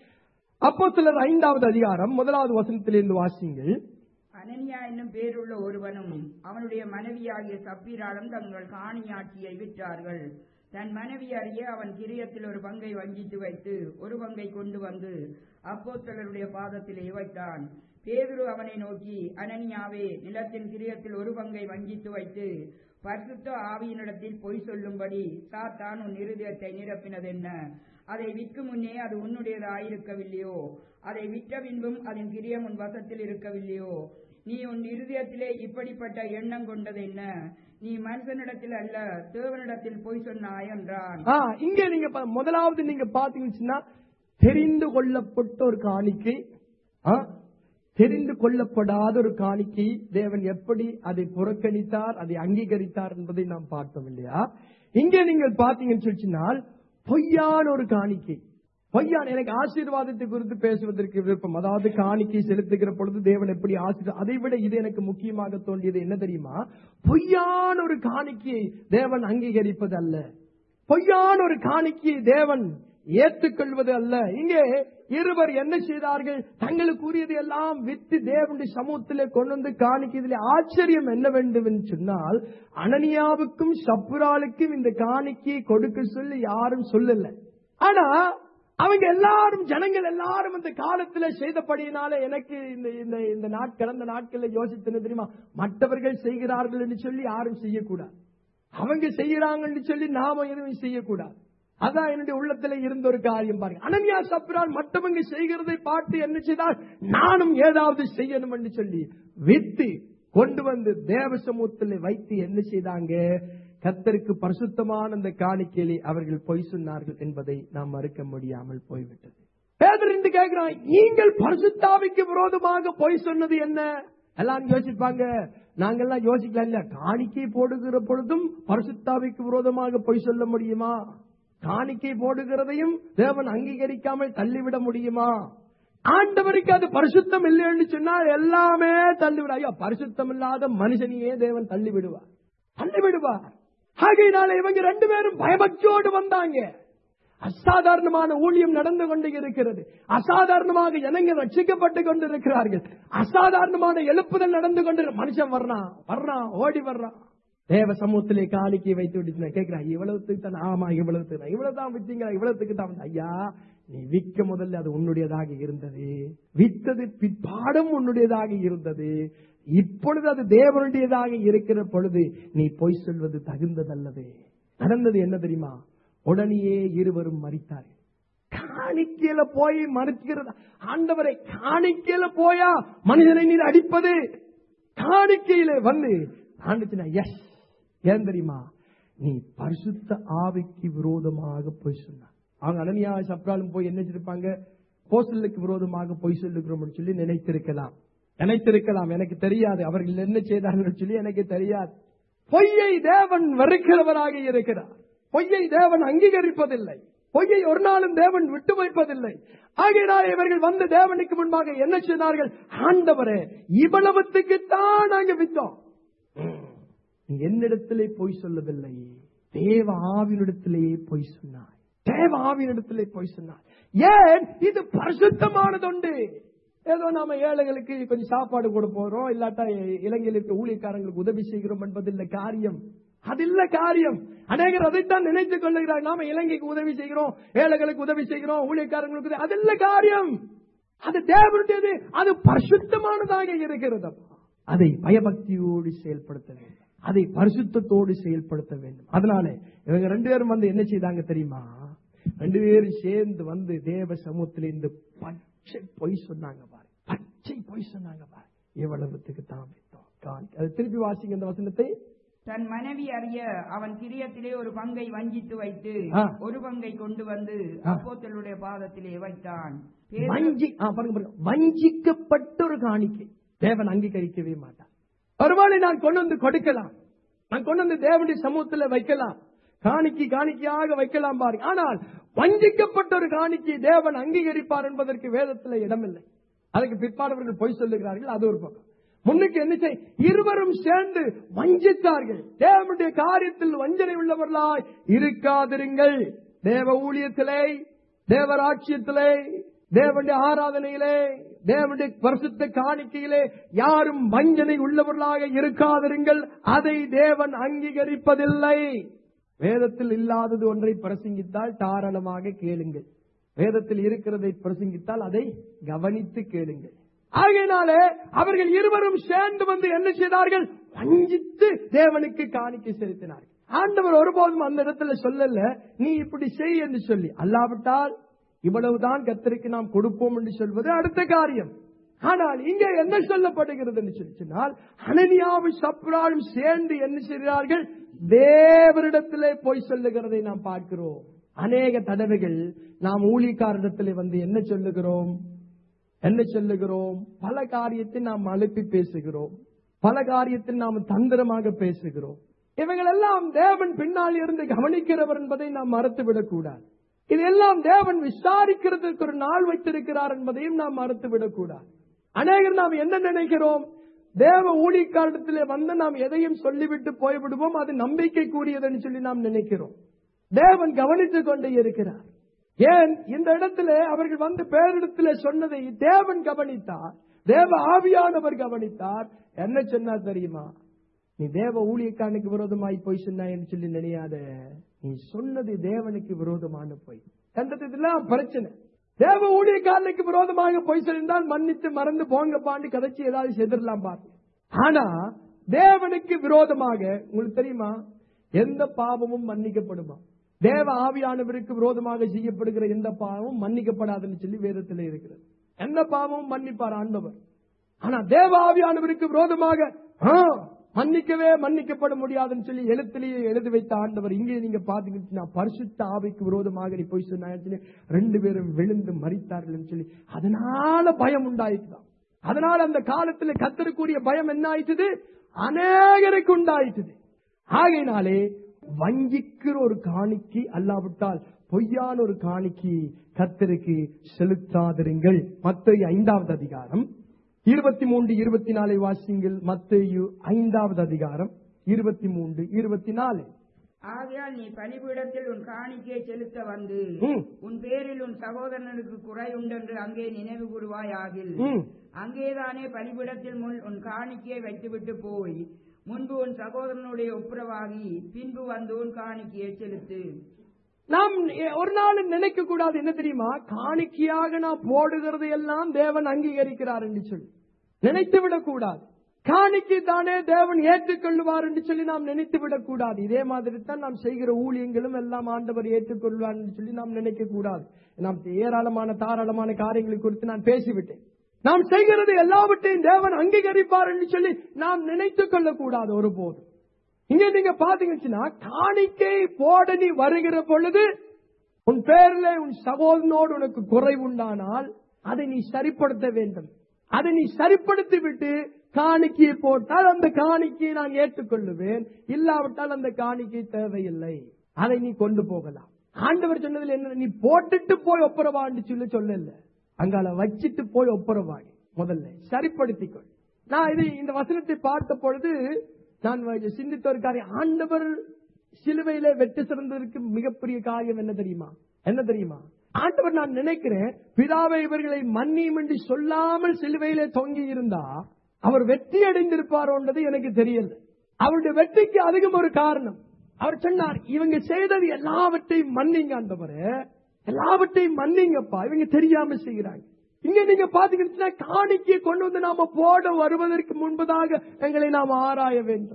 அப்போ சிலர் ஐந்தாவது அதிகாரம் முதலாவது வசனத்திலிருந்து வாசிங்கள் அனன்யா என்னும் பேருள்ள ஒருவனும் அவனுடைய மனைவியாகிய சப்பீராலும் தங்கள் காணியாட்சியை விற்றார்கள் தன் மனைவி அறிய அவன் கிரியத்தில் ஒரு பங்கை வஞ்சித்து வைத்து ஒரு பங்கை கொண்டு வந்து அப்போஸ்தலருடைய பாதத்திலே வைத்தான் பேதுரு அவனை நோக்கி அனனியாவே நிலத்தின் கிரியத்தில் ஒரு பங்கை வஞ்சித்து வைத்து பரிசுத்த ஆவியினிடத்தில் பொய் சொல்லும்படி சாத்தான் உன் இருதயத்தை நிரப்பினதென்ன அதை விற்கும் முன்னே அது உன்னுடையதாயிருக்கவில்லையோ அதை விற்ற பின்பும் அதன் கிரியம் உன் வசத்தில் இருக்கவில்லையோ நீ உன் இருதயத்திலே இப்படிப்பட்ட எண்ணம் கொண்டது என்ன நீ மனுஷனிடத்தில் அல்ல தேவனிடத்தில் பொய் சொன்னாய் என்றான் ஆ, இங்கே நீங்க பா- முதலாவது நீங்க பாத்தீங்கன்னா தெரிந்து கொள்ளப்பட்ட ஒரு காணிக்கை ஆ, தெரிந்து கொள்ளப்படாத ஒரு காணிக்கை தேவன் எப்படி அதை புறக்கணித்தார் அதை அங்கீகரித்தார் என்பதை நாம் பார்த்தோம் இல்லையா இங்கே நீங்கள் பாத்தீங்கன்னு சொல்லிச்சுனால் பொய்யான ஒரு காணிக்கை பொய்யான எனக்கு ஆசீர்வாதத்தை குறித்து பேசுவதற்கு விருப்பம் அதாவது காணிக்கை செலுத்துகிற பொழுது தேவன் எப்படி ஆசீர்வாதம் அதை விட இது எனக்கு முக்கியமாக தோன்றியது என்ன தெரியுமா பொய்யான ஒரு காணிக்கையை தேவன் அங்கீகரிப்பது அல்ல பொய்யான ஒரு காணிக்கையை தேவன் ஏற்றுக்கொள்வது அல்ல இங்கே இருவர் என்ன செய்தார்கள் தங்களுக்கு உரியது எல்லாம் வித்து தேவனுடைய சமூகத்திலே கொண்டு வந்து காணிக்கையிலே ஆச்சரியம் என்ன வேண்டும் என்று சொன்னால் அனனியாவுக்கும் சப்புராளுக்கும் இந்த காணிக்கையை கொடுக்க சொல்லி யாரும் சொல்லல ஆனா அவங்க எல்லாரும் ஜனங்கள் எல்லாரும் இந்த காலத்துல செய்தபடியினால எனக்கு இந்த இந்த இந்த நாட் கடந்த நாட்கள்ல யோசித்தது தெரியுமா மற்றவர்கள் செய்கிறார்கள் என்று சொல்லி யாரும் செய்யக்கூடாது அவங்க செய்யறாங்கன்னு சொல்லி நாம எதுவும் செய்யக்கூடாது அதான் என்னுடைய உள்ளத்துல இருந்த ஒரு காரியம் பாருங்க அனன்யா சப்ரால் மற்றவங்க செய்கிறதை பார்த்து என்ன செய்தால் நானும் ஏதாவது செய்யணும் என்று சொல்லி வித்து கொண்டு வந்து தேவ சமூகத்தில் வைத்து என்ன செய்தாங்க கத்தருக்கு பரிசுத்தமான அந்த காணிக்கையிலே அவர்கள் பொய் சொன்னார்கள் என்பதை நாம் மறுக்க முடியாமல் போய்விட்டது பேதர் என்று கேட்கிறான் நீங்கள் பரிசுத்தாவிக்கு விரோதமாக பொய் சொன்னது என்ன எல்லாரும் யோசிப்பாங்க நாங்கெல்லாம் யோசிக்கலாம் இல்ல காணிக்கை போடுகிற பொழுதும் பரிசுத்தாவிக்கு விரோதமாக பொய் சொல்ல முடியுமா காணிக்கை போடுகிறதையும் தேவன் அங்கீகரிக்காமல் தள்ளிவிட முடியுமா ஆண்டவருக்கு அது பரிசுத்தம் இல்லைன்னு சொன்னால் எல்லாமே தள்ளிவிட ஐயோ பரிசுத்தம் இல்லாத மனுஷனையே தேவன் தள்ளி விடுவார் தள்ளி விடுவார் ஆகையினால இவங்க ரெண்டு பேரும் பயபக்தியோடு வந்தாங்க அசாதாரணமான ஊழியம் நடந்து கொண்டு இருக்கிறது அசாதாரணமாக ஜனங்கள் ரட்சிக்கப்பட்டு கொண்டிருக்கிறார்கள் அசாதாரணமான எழுப்புதல் நடந்து கொண்டு மனுஷன் வர்றான் வர்றான் ஓடி வர்றான் தேவ சமூகத்திலே காணிக்கை வைத்து விட்டு கேட்கிறான் இவ்வளவுக்கு தான் ஆமா இவ்வளவுக்கு தான் இவ்வளவு தான் வித்தீங்க இவ்வளவுக்கு தான் வந்தா. ஐயா நீ விற்க முதல்ல அது உன்னுடையதாக இருந்தது வித்தது பிற்பாடும் உன்னுடையதாக இருந்தது இப்பொழுது அது தேவனுடையதாக இருக்கிற பொழுது நீ பொய் சொல்வது தகுந்ததல்லது நடந்தது என்ன தெரியுமா உடனேயே இருவரும் மறித்தார்கள் காணிக்கையில போய் மறுக்கிறது ஆண்டவரை காணிக்கையில போயா மனிதனை நீர் அடிப்பது காணிக்கையில வந்து ஆண்டுச்சுனா எஸ் ஏன் தெரியுமா நீ பரிசுத்த ஆவிக்கு விரோதமாக போய் சொன்ன அவங்க அனனியா சப்ராலும் போய் என்ன செஞ்சிருப்பாங்க போஸ்டலுக்கு விரோதமாக பொய் சொல்லுகிறோம் சொல்லி நினைத்திருக்கலாம் நினைத்திருக்கலாம் எனக்கு தெரியாது அவர்கள் என்ன செய்தார்கள் சொல்லி எனக்கு தெரியாது பொய்யை தேவன் வெறுக்கிறவராக இருக்கிறார் பொய்யை தேவன் அங்கீகரிப்பதில்லை பொய்யை ஒரு நாளும் தேவன் விட்டு வைப்பதில்லை ஆகையினால் இவர்கள் வந்து தேவனுக்கு முன்பாக என்ன செய்தார்கள் ஆண்டவரே இவ்வளவுத்துக்குத்தான் நாங்க வித்தோம் ம். நீ என்னிடத்திலே பொய் சொல்லவில்லை தேவ ஆவினிடத்திலேயே பொய் சொன்னாய் தேவ ஆவினிடத்திலே பொய் சொன்னாய் ஏன் இது பரிசுத்தமானதுண்டு ஏதோ நாம ஏழைகளுக்கு கொஞ்சம் சாப்பாடு கூட போறோம் இல்லாட்டா இலங்கையில் இருக்க ஊழியக்காரங்களுக்கு உதவி செய்கிறோம் என்பதில்லை காரியம் அது இல்ல காரியம் அநேகர் அதைத்தான் நினைத்துக் கொள்ளுகிறார் நாம இலங்கைக்கு உதவி செய்கிறோம் ஏழைகளுக்கு உதவி செய்கிறோம் ஊழியக்காரங்களுக்கு உதவி- அது இல்ல காரியம் அது தேவனுடையது அது பரிசுத்தமானதாக இருக்கிறது அதை பயபக்தியோடு செயல்படுத்த வேண்டும் அதை பரிசுத்தத்தோடு செயல்படுத்த வேண்டும் அதனால இவங்க ரெண்டு பேரும் வந்து என்ன செய்தாங்க தெரியுமா ரெண்டு பேரும் சேர்ந்து வந்து தேவ சமூகத்தில் இந்த பச்சை பொய் சொன்னாங்க பாரு பச்சை பொய் சொன்னாங்க பாரு எவ்வளவுத்துக்கு தான் வித்தோம் காணி அது திருப்பி வாசிங்க இந்த வசனத்தை தன் மனைவி அறிய அவன் கிரியத்திலே ஒரு பங்கை வஞ்சித்து வைத்து ஆ. ஒரு பங்கை கொண்டு வந்து ஆ. அப்போத்தலுடைய பாதத்திலே வைத்தான் பேதுரு- வஞ்சி ஆ, பாருங்க பாருங்க வஞ்சிக்கப்பட்ட ஒரு காணிக்கை தேவன் அங்கீகரிக்கவே மாட்டார் ஒருவேளை நான் கொண்டு வந்து கொடுக்கலாம் நான் கொண்டு வந்து தேவனுடைய சமூகத்துல வைக்கலாம் காணிக்கை காணிக்கையாக வைக்கலாம் பாருங்க ஆனால் வஞ்சிக்கப்பட்ட ஒரு காணிக்கை தேவன் அங்கீகரிப்பார் என்பதற்கு வேதத்துல இடமில்லை அதுக்கு பிற்பாடவர்கள் பொய் சொல்லுகிறார்கள் அது ஒரு பக்கம் முன்னுக்கு என்ன செய் இருவரும் சேர்ந்து வஞ்சித்தார்கள் தேவனுடைய காரியத்தில் வஞ்சனை உள்ளவர்களாய் இருக்காதிருங்கள் தேவ ஊழியத்திலே தேவராட்சியத்திலே தேவனுடைய ஆராதனையிலே தேவனுடைய பரிசுத்த காணிக்கையிலே யாரும் வஞ்சனை உள்ளவர்களாக இருக்காதிருங்கள் அதை தேவன் அங்கீகரிப்பதில்லை வேதத்தில் இல்லாதது ஒன்றை பிரசங்கித்தால் தாராளமாக கேளுங்கள் வேதத்தில் இருக்கிறதை பிரசங்கித்தால் அதை கவனித்து கேளுங்கள் ஆகையினாலே அவர்கள் இருவரும் சேர்ந்து வந்து என்ன செய்தார்கள் வஞ்சித்து தேவனுக்கு காணிக்கை செலுத்தினார்கள் ஆண்டவர் ஒருபோதும் அந்த இடத்துல சொல்லல நீ இப்படி செய் என்று சொல்லி அல்லாவிட்டால் இவ்வளவுதான் கத்தருக்கு நாம் கொடுப்போம் என்று சொல்வது அடுத்த காரியம் ஆனால் இங்க என்ன சொல்லப்படுகிறது என்று சொல்லி சொன்னால் அனனியாவும் சப்ராலும் சேர்ந்து என்ன செய்கிறார்கள் தேவரிடத்திலே போய் சொல்லுகிறதை நாம் பார்க்கிறோம் அநேக தடவைகள் நாம் ஊழியக்காரிடத்திலே வந்து என்ன சொல்லுகிறோம் என்ன சொல்லுகிறோம் பல காரியத்தை நாம் அழுப்பி பேசுகிறோம் பல காரியத்தில் நாம் தந்திரமாக பேசுகிறோம் இவைகள் எல்லாம் தேவன் பின்னால் இருந்து கவனிக்கிறவர் என்பதை நாம் மறுத்துவிடக் கூடாது இதெல்லாம் தேவன் விசாரிக்கிறதுக்கு ஒரு நாள் வைத்திருக்கிறார் என்பதையும் நாம் மறுத்துவிடக் கூடாது அநேகர் நாம் என்ன நினைக்கிறோம் தேவ ஊழியக்காரத்திலே வந்து நாம் எதையும் சொல்லிவிட்டு போய்விடுவோம் அது நம்பிக்கை கூடியதுன்னு சொல்லி நாம் நினைக்கிறோம் தேவன் கவனித்துக் கொண்டே இருக்கிறார் ஏன் இந்த இடத்துல அவர்கள் வந்து பேரிடத்துல சொன்னதை தேவன் கவனித்தார் தேவ ஆவியானவர் கவனித்தார் என்ன சொன்னார் தெரியுமா நீ தேவ ஊழியக்காரனுக்கு விரோதமாய் போய் சொன்னாய்ன்னு சொல்லி நினையாத நீ சொன்னது தேவனுக்கு விரோதமான போய் கண்டதுலாம் பிரச்சனை தேவ ஊழியக்காரனுக்கு விரோதமாக போய் சொல்லியிருந்தால் மன்னித்து மறந்து போங்க பாண்டு கதைச்சு ஏதாவது செதிரலாம் பாருங்க ஆனா தேவனுக்கு விரோதமாக உங்களுக்கு தெரியுமா எந்த பாவமும் மன்னிக்கப்படுமா தேவ ஆவியானவருக்கு விரோதமாக செய்யப்படுகிற எந்த பாவமும் மன்னிக்கப்படாதுன்னு சொல்லி வேதத்தில் இருக்கிறது எந்த பாவமும் மன்னிப்பார் ஆண்டவர் ஆனா தேவ ஆவியானவருக்கு விரோதமாக ஆ, மன்னிக்கவே மன்னிக்கப்பட முடியாதுன்னு சொல்லி எழுத்திலேயே எழுதி வைத்த ஆண்டவர் இங்கே நீங்க பாத்தீங்கன்னா பரிசுத்த ஆவிக்கு விரோதமாக நீ போய் சொன்னாங்கன்னு சொல்லி ரெண்டு பேரும் விழுந்து மறித்தார்கள் சொல்லி அதனால பயம் உண்டாயிட்டுதான் அதனால அந்த காலத்துல கத்தருக்குரிய பயம் என்ன ஆயிட்டது அநேகருக்கு உண்டாயிட்டது ஆகையினாலே வஞ்சிக்கிற ஒரு காணிக்கை அல்லாவிட்டால் பொய்யான ஒரு காணிக்கை கத்தருக்கு செலுத்தாதிருங்கள் மத்திய ஐந்தாவது அதிகாரம் இருபத்தி மூன்று இருபத்தி நாலை வாசிங்கள் மத்தேயு ஐந்தாவது அதிகாரம் இருபத்தி மூன்று இருபத்தி நாலு ஆகையால் நீ பலிபீடத்தில் உன் காணிக்கையை செலுத்த வந்து ம். உன் பேரில் உன் சகோதரனுக்கு குறை உண்டென்று அங்கே நினைவு கூறுவாய் ஆகில் ம். அங்கேதானே பலிபீடத்தில் முன் உன் காணிக்கையை வைத்துவிட்டு போய் முன்பு உன் சகோதரனுடைய ஒப்புரவாகி பின்பு வந்து உன் காணிக்கையை செலுத்து நாம் ஒரு நாள் நினைக்க கூடாது என்ன தெரியுமா காணிக்கையாக நான் போடுகிறது எல்லாம் தேவன் அங்கீகரிக்கிறார் என்று சொல்லி நினைத்து விடக்கூடாது காணிக்கை தானே தேவன் ஏற்றுக்கொள்வார் என்று சொல்லி நாம் நினைத்து விடக்கூடாது இதே மாதிரி தான் நாம் செய்கிற ஊழியங்களும் எல்லாம் ஆண்டவர் ஏற்றுக்கொள்வார் என்று சொல்லி நாம் நினைக்க கூடாது நாம் ஏராளமான தாராளமான காரியங்களை குறித்து நான் பேசிவிட்டேன் நாம் செய்கிறது எல்லாவற்றையும் தேவன் அங்கீகரிப்பார் என்று சொல்லி நாம் நினைத்துக் கொள்ளக்கூடாது ஒருபோதும் இங்க நீங்க பாத்தீங்கன்னா காணிக்கை போட நீ வருகிற பொழுது உன் பேர்ல உன் சகோதரனோடு உனக்கு குறை உண்டானால் அதை நீ சரிப்படுத்த வேண்டும் அதை நீ சரிப்படுத்தி விட்டு காணிக்கையை போட்டால் அந்த காணிக்கையை நான் ஏற்றுக்கொள்ளுவேன் இல்லாவிட்டால் அந்த காணிக்கை தேவையில்லை அதை நீ கொண்டு போகலாம் ஆண்டவர் சொன்னதுல என்ன நீ போட்டுட்டு போய் ஒப்புரவான்னு சொல்லி சொல்லல அங்கால வச்சிட்டு போய் ஒப்புரவாடி முதல்ல சரிப்படுத்திக்கொள் நான் இது இந்த வசனத்தை பார்த்த பொழுது நான் சிந்தித்த ஒரு காரியம் ஆண்டவர் சிலுவையில வெற்றி சிறந்ததற்கு மிகப்பெரிய காரியம் என்ன தெரியுமா என்ன தெரியுமா ஆண்டவர் நான் நினைக்கிறேன் பிதாவை இவர்களை மன்னியும் என்று சொல்லாமல் சிலுவையிலே தொங்கி இருந்தா அவர் வெற்றி அடைந்திருப்பாரோன்றது எனக்கு தெரியல அவருடைய வெற்றிக்கு அதிகம் ஒரு காரணம் அவர் சொன்னார் இவங்க செய்தது எல்லாவற்றையும் மன்னிங்க ஆண்டவரே எல்லாவற்றையும் மன்னிங்கப்பா இவங்க தெரியாம செய்கிறாங்க இங்க நீங்க பாத்தீங்கன்னா காணிக்கையை கொண்டு வந்து நாம போட வருவதற்கு முன்பதாக எங்களை நாம் ஆராய வேண்டும்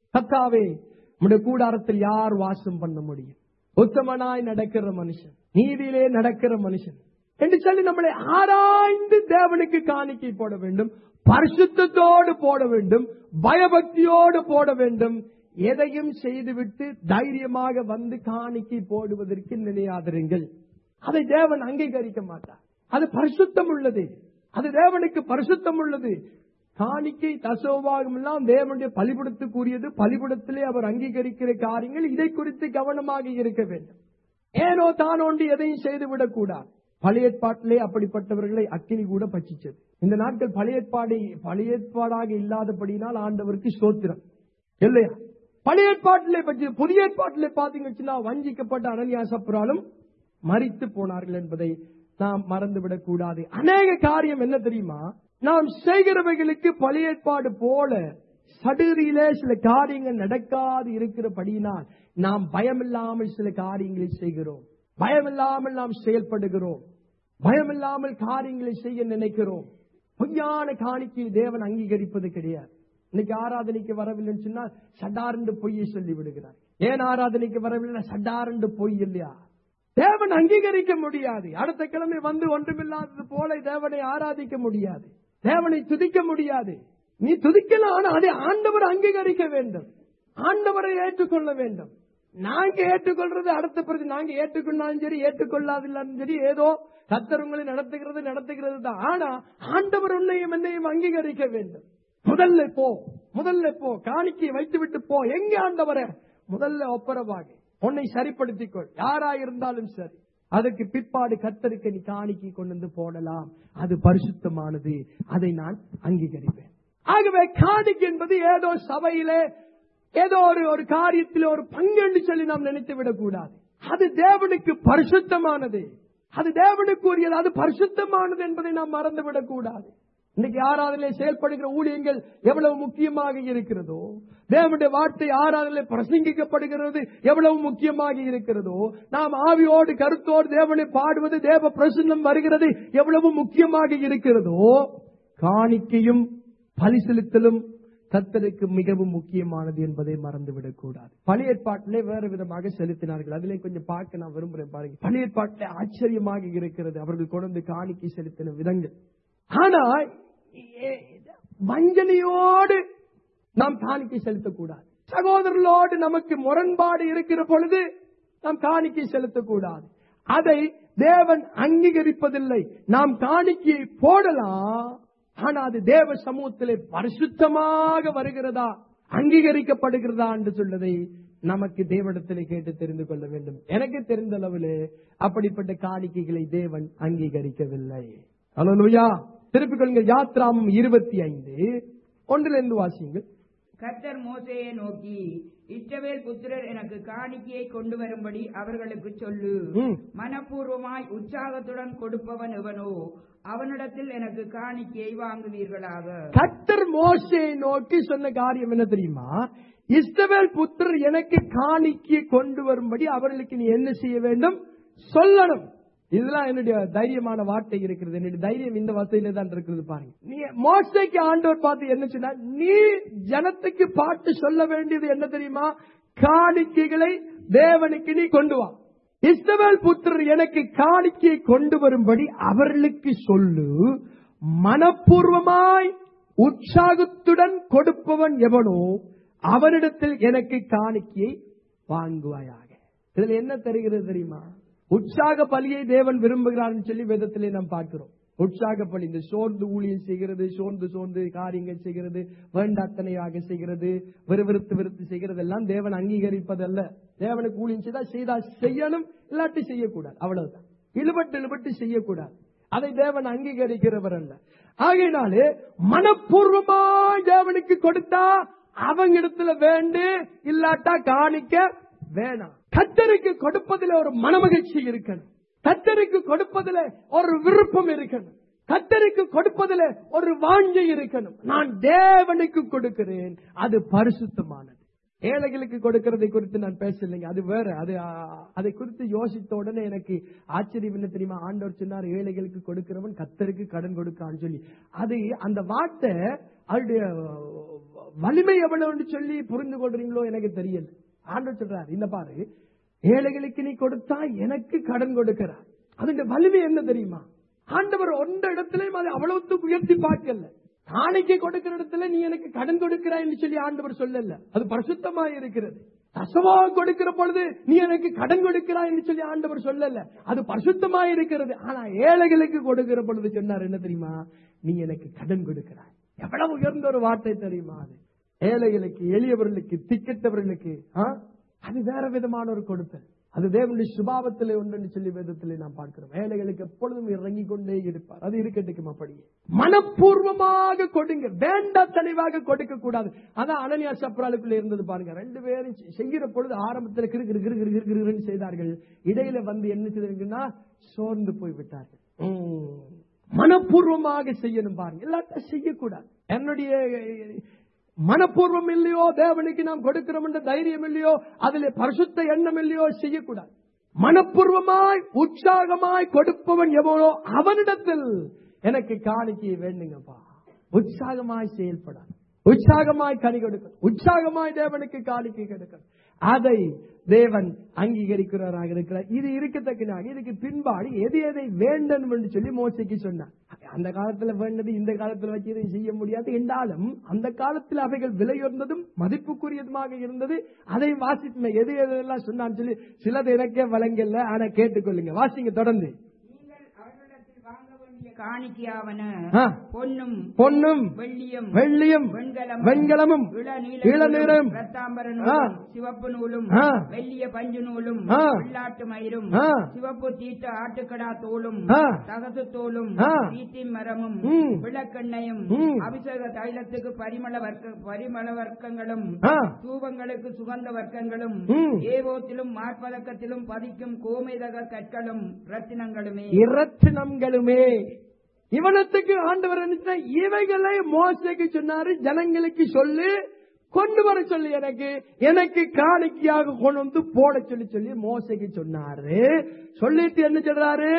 கத்தாவே உம்முடைய கூடாரத்தில் யார் வாசம் பண்ண முடியும் உத்தமனாய் நடக்கிற மனுஷன் நீதியிலே நடக்கிற மனுஷன் என்று சொல்லி நம்மளை ஆராய்ந்து தேவனுக்கு காணிக்கை போட வேண்டும் பரிசுத்தத்தோடு போட வேண்டும் பயபக்தியோடு போட வேண்டும் எதையும் செய்துவிட்டு தைரியமாக வந்து காணிக்கை போடுவதற்கு நினையாதிருங்கள் அதை தேவன் அங்கீகரிக்க மாட்டார் அது பரிசுத்தம் உள்ளது அது தேவனுக்கு பரிசுத்தம் உள்ளது காணிக்கை தசோபாகம் எல்லாம் தேவனுடைய பலிபுடத்துக்குரியது பலிபுடத்திலே அவர் அங்கீகரிக்கிற காரியங்கள் இதை குறித்து கவனமாக இருக்க வேண்டும் ஏனோ தானோண்டு எதையும் செய்துவிடக் கூடாது பழைய ஏற்பாட்டிலே அப்படிப்பட்டவர்களை அக்கினி கூட பட்சிச்சது இந்த நாட்கள் பழைய ஏற்பாடு பழைய ஏற்பாடாக இல்லாதபடினால் ஆண்டவருக்கு சோத்திரம் இல்லையா பழைய ஏற்பாட்டிலே பற்றி புதிய ஏற்பாட்டிலே பாத்தீங்கன்னா வஞ்சிக்கப்பட்ட அனன்யாசப்புறாலும் மறித்து போனார்கள் என்பதை நாம் மறந்துவிடக் கூடாது அநேக காரியம் என்ன தெரியுமா நாம் செய்கிறவைகளுக்கு பழைய ஏற்பாடு போல சடுதியிலே சில காரியங்கள் நடக்காது இருக்கிறபடியினால் நாம் பயமில்லாமல் சில காரியங்களை செய்கிறோம் பயமில்லாமல் நாம் செயல்படுகிறோம் பயமில்லாமல் காரியங்களை செய்ய நினைக்கிறோம் பொய்யான காணிக்கையை தேவன் அங்கீகரிப்பது கிடையாது இன்னைக்கு ஆராதனைக்கு வரவில்லைன்னு சொன்னால் சடாரண்டு பொய்யை சொல்லி விடுகிறார் ஏன் ஆராதனைக்கு வரவில்லை சடாரண்டு பொய் இல்லையா தேவன் அங்கீகரிக்க முடியாது அடுத்த கிழமை வந்து ஒன்றுமில்லாதது போல தேவனை ஆராதிக்க முடியாது தேவனை துதிக்க முடியாது நீ துதிக்கலாம் ஆனா அதை ஆண்டவர் அங்கீகரிக்க வேண்டும் ஆண்டவரை ஏற்றுக்கொள்ள வேண்டும் நாங்க ஏற்றுக்கொள்றது அடுத்த பிரதி நாங்க ஏற்றுக்கொண்டாலும் சரி ஏற்றுக்கொள்ளாதில்லாலும் சரி ஏதோ கத்தர் உங்களை நடத்துகிறது நடத்துகிறது தான் ஆனா ஆண்டவர் உன்னையும் என்னையும் அங்கீகரிக்க வேண்டும் முதல்ல போ முதல்ல போ காணிக்கை வைத்து விட்டு போ எங்க ஆண்டவர முதல்ல ஒப்பரவாக உன்னை சரிப்படுத்திக்கொள் யாரா இருந்தாலும் சரி அதுக்கு பிற்பாடு கத்தருக்கு நீ காணிக்கை கொண்டு வந்து போடலாம் அது பரிசுத்தமானது அதை நான் அங்கீகரிப்பேன் ஆகவே காணிக்கை என்பது ஏதோ சபையிலே ஏதோ ஒரு ஒரு காரியத்தில் ஒரு பங்கு என்று சொல்லி நாம் நினைத்து விடக் கூடாது அது தேவனுக்கு பரிசுத்தமானது அது தேவனுக்குரியது அது பரிசுத்தமானது என்பதை நாம் மறந்துவிடக் கூடாது இன்னைக்கு ஆராதனை செயல்படுகிற ஊழியங்கள் எவ்வளவு முக்கியமாக இருக்கிறதோ தேவனுடைய வார்த்தை ஆராதனை பிரசங்கிக்கப்படுகிறது எவ்வளவு முக்கியமாக இருக்கிறதோ நாம் ஆவியோடு கருத்தோடு தேவனை பாடுவது தேவ பிரசன்னம் வருகிறது எவ்வளவு முக்கியமாக இருக்கிறதோ காணிக்கையும் பலி செலுத்தலும் கத்தருக்கு மிகவும் முக்கியமானது என்பதை மறந்துவிடக் கூடாது பழைய ஏற்பாட்டிலே வேறு விதமாக செலுத்தினார்கள் அதிலே கொஞ்சம் பார்க்க நான் விரும்புறேன் பாருங்க பழைய ஏற்பாட்டிலே ஆச்சரியமாக இருக்கிறது அவர்கள் கொண்டு காணிக்கை செலுத்தின விதங்கள் ஆனா ஏ- வஞ்சனையோடு நாம் காணிக்கை செலுத்தக்கூடாது சகோதரர்களோடு நமக்கு முரண்பாடு இருக்கிற பொழுது நாம் காணிக்கை செலுத்தக்கூடாது அதை தேவன் அங்கீகரிப்பதில்லை நாம் காணிக்கையை போடலாம் ஆனா அது தேவ சமூகத்திலே பரிசுத்தமாக வருகிறதா அங்கீகரிக்கப்படுகிறதா என்று சொல்லதை நமக்கு தேவனிடத்திலே கேட்டு தெரிந்து கொள்ள வேண்டும் எனக்கு தெரிந்த அளவிலே அப்படிப்பட்ட காணிக்கைகளை தேவன் அங்கீகரிக்கவில்லை அல்லா திருப்பிக் கொள்ளுங்கள் யாத்ராமம் இருபத்தி ஐந்து ஒன்றிலிருந்து வாசியுங்கள் கர்த்தர் மோசேயை நோக்கி இஸ்ரவேல் புத்திரர் எனக்கு காணிக்கையை கொண்டு வரும்படி அவர்களுக்கு சொல்லு ம். மனப்பூர்வமாய் உற்சாகத்துடன் கொடுப்பவன் எவனோ அவனிடத்தில் எனக்கு காணிக்கையை வாங்குவீர்களாக கத்தர் மோசையை நோக்கி சொன்ன காரியம் என்ன தெரியுமா இஸ்ரவேல் புத்திரர் எனக்கு காணிக்கை கொண்டு வரும்படி அவர்களுக்கு நீ என்ன செய்ய வேண்டும் சொல்லணும் இதெல்லாம் என்னுடைய தைரியமான வார்த்தை இருக்கிறது என்னுடைய தைரியம் இந்த வசதியில தான் இருக்கிறது பாருங்க நீ மோசைக்கு ஆண்டவர் பார்த்து என்ன சொன்னா நீ ஜனத்துக்கு பாட்டு சொல்ல வேண்டியது என்ன தெரியுமா காணிக்கைகளை தேவனுக்கு நீ கொண்டு வா இஸ்ரவேல் புத்திரர் எனக்கு காணிக்கையை கொண்டு வரும்படி அவர்களுக்கு சொல்லு மனப்பூர்வமாய் உற்சாகத்துடன் கொடுப்பவன் எவனோ அவனிடத்தில் எனக்கு காணிக்கையை வாங்குவாயாக இதுல என்ன தருகிறது தெரியுமா உற்சாக பலியை தேவன் விரும்புகிறார்னு சொல்லி வேதத்திலே நாம் பார்க்கிறோம் உற்சாக பலி இந்த சோர்ந்து ஊழியம் செய்கிறது சோர்ந்து சோர்ந்து காரியங்கள் செய்கிறது வேண்டாத்தனையாக செய்கிறது விறுவிறுத்து விறுத்து செய்கிறது எல்லாம் தேவன் அங்கீகரிப்பதல்ல தேவனுக்கு ஊழியம் செய்தா செய்தா செய்யணும் இல்லாட்டி செய்யக்கூடாது அவ்வளவுதான் இழுபட்டு இழுபட்டு செய்யக்கூடாது அதை தேவன் அங்கீகரிக்கிறவர் அல்ல ஆகையினாலே மனப்பூர்வமாய் தேவனுக்கு கொடுத்தா அவங்க இடத்துல வேண்டு இல்லாட்டா காணிக்க வேணாம் கத்தருக்கு கொடுப்பதில் ஒரு மனமகிழ்ச்சி இருக்கணும் கத்தருக்கு கொடுப்பதில் ஒரு விருப்பம் இருக்கணும் கத்தருக்கு கொடுப்பதில் ஒரு வாஞ்சை இருக்கணும் நான் தேவனுக்கு கொடுக்கிறேன் அது பரிசுத்தமானது ஏழைகளுக்கு கொடுக்கறதை குறித்து நான் பேசலைங்க அது வேற அது ஆ, அதை குறித்து யோசித்த உடனே எனக்கு ஆச்சரியம் என்ன தெரியுமா ஆண்டவர் சொன்னார் ஏழைகளுக்கு கொடுக்கிறவன் கத்தருக்கு கடன் கொடுக்கான்னு சொல்லி அது அந்த வார்த்தை அவருடைய வலிமை எவ்வளவு சொல்லி புரிந்து கொள்றீங்களோ எனக்கு தெரியல ஆண்டவர் சொல்றார் இந்த பாரு ஏழைகளுக்கு நீ கொடுத்தா எனக்கு கடன் கொடுக்கிறார் அதோட வலிமை என்ன தெரியுமா ஆண்டவர் ஒன்ற இடத்திலையும் அதை அவ்வளவுக்கு உயர்த்தி பார்க்கல காணிக்கை கொடுக்கிற இடத்துல நீ எனக்கு கடன் கொடுக்கிறாய் என்று சொல்லி ஆண்டவர் சொல்லல அது பரிசுத்தமாக இருக்கிறது தசமாக கொடுக்கிற பொழுது நீ எனக்கு கடன் கொடுக்கிறாய் என்று சொல்லி ஆண்டவர் சொல்லல அது பரிசுத்தமாக இருக்கிறது ஆனா ஏழைகளுக்கு கொடுக்கிற பொழுது சொன்னார் என்ன தெரியுமா நீ எனக்கு கடன் கொடுக்கிறாய் எவ்வளவு உயர்ந்த ஒரு வார்த்தை தெரியுமா அது ஏழைகளுக்கு எளியவர்களுக்கு திக்கெட்டவர்களுக்கு ஆ? அது வேற விதமான ஒரு கொடுத்தல் அது தேவனுடைய சுபாவத்திலே ஒன்று சொல்லி வேதத்திலே நாம் பார்க்கிறோம் ஏழைகளுக்கு எப்பொழுதும் இறங்கி கொண்டே இருப்பார் அது இருக்கட்டுக்கும் அப்படியே மனப்பூர்வமாக கொடுங்க வேண்டா தெளிவாக கொடுக்க கூடாது அதான் அனனியா சப்ராலுக்குள்ள இருந்தது பாருங்க ரெண்டு பேரும் செ- செய்கிற பொழுது ஆரம்பத்தில் கிரு கிரு கிரு கிரு கிரு கிருன்னு செய்தார்கள் இடையில வந்து என்ன செய்தாங்கன்னா சோர்ந்து போய் விட்டார்கள் உம். மனப்பூர்வமாக செய்யணும் பாருங்க இல்லாட்ட செய்யக்கூடாது என்னுடைய மனப்பூர்வம் இல்லையோ தேவனுக்கு நாம் கொடுக்கிறோம் என்ற தைரியம் இல்லையோ அதில் பரிசுத்த எண்ணம் இல்லையோ செய்யக்கூடாது மனப்பூர்வமாய் உற்சாகமாய் கொடுப்பவன் எவனோ அவனிடத்தில் எனக்கு காணிக்கை வேண்டுங்கப்பா உற்சாகமாய் செயல்படாது உற்சாகமாய் கனி கொடுக்கணும் உற்சாகமாய் தேவனுக்கு காணிக்கை கொடுக்கணும் அதை தேவன் அங்கீகரிக்கிறவராக இருக்கிறார் இது இருக்கத்தக்கனாக இதுக்கு பின்பாடு எது எதை வேண்டும் என்று சொல்லி மோசைக்கு சொன்னார் அந்த காலத்துல வேண்டது இந்த காலத்துல வச்சு இதை செய்ய முடியாது என்றாலும் அந்த காலத்தில் அவைகள் விலையுறந்ததும் மதிப்புக்குரியதுமாக இருந்தது அதை வாசிப்போம் எது எதெல்லாம் சொன்னான்னு சொல்லி சிலது எனக்கே வழங்கல ஆனா கேட்டுக்கொள்ளுங்க வாசிங்க தொடர்ந்து நீங்கள் அவர்களிடத்தில் வாங்க வேண்டிய காணிக்கையாவன ஆ. பொன்னும் பொன்னும் வெள்ளியும் வெள்ளியும் வெண்கலமும் வெண்கலமும் இளநீல இளநீலம் ரத்தாம்பர ஆ. நூலும் சிவப்பு நூலும் ஆ. வெள்ளிய பஞ்சு நூலும் ஆ. வெள்ளாட்டு மயிரும் ஆ. சிவப்பு தீட்ட ஆட்டுக்கடா தோலும் ஆ. தகசு தோலும் ஆ. ஈட்டி மரமும் ம். விளக்கெண்ணையும் ம். அபிஷேக தைலத்துக்கு பரிமள வர்க்க பரிமள வர்க்கங்களும் ஆ. தூபங்களுக்கு சுகந்த வர்க்கங்களும் ம். ஏவோத்திலும் மார்பதக்கத்திலும் பதிக்கும் கோமேதக கற்களும் ரத்தினங்களுமே இரத்தினங்களுமே இவனத்துக்கு ஆண்டவர் என்ன இவைகளை மோசைக்கு சொன்னாரு ஜனங்களுக்கு சொல்லி கொண்டு வர சொல்லி எனக்கு எனக்கு காணிக்கையாக கொண்டு வந்து போட சொல்லி சொல்லி மோசைக்கு சொன்னாரு சொல்லிட்டு என்ன சொல்றாரு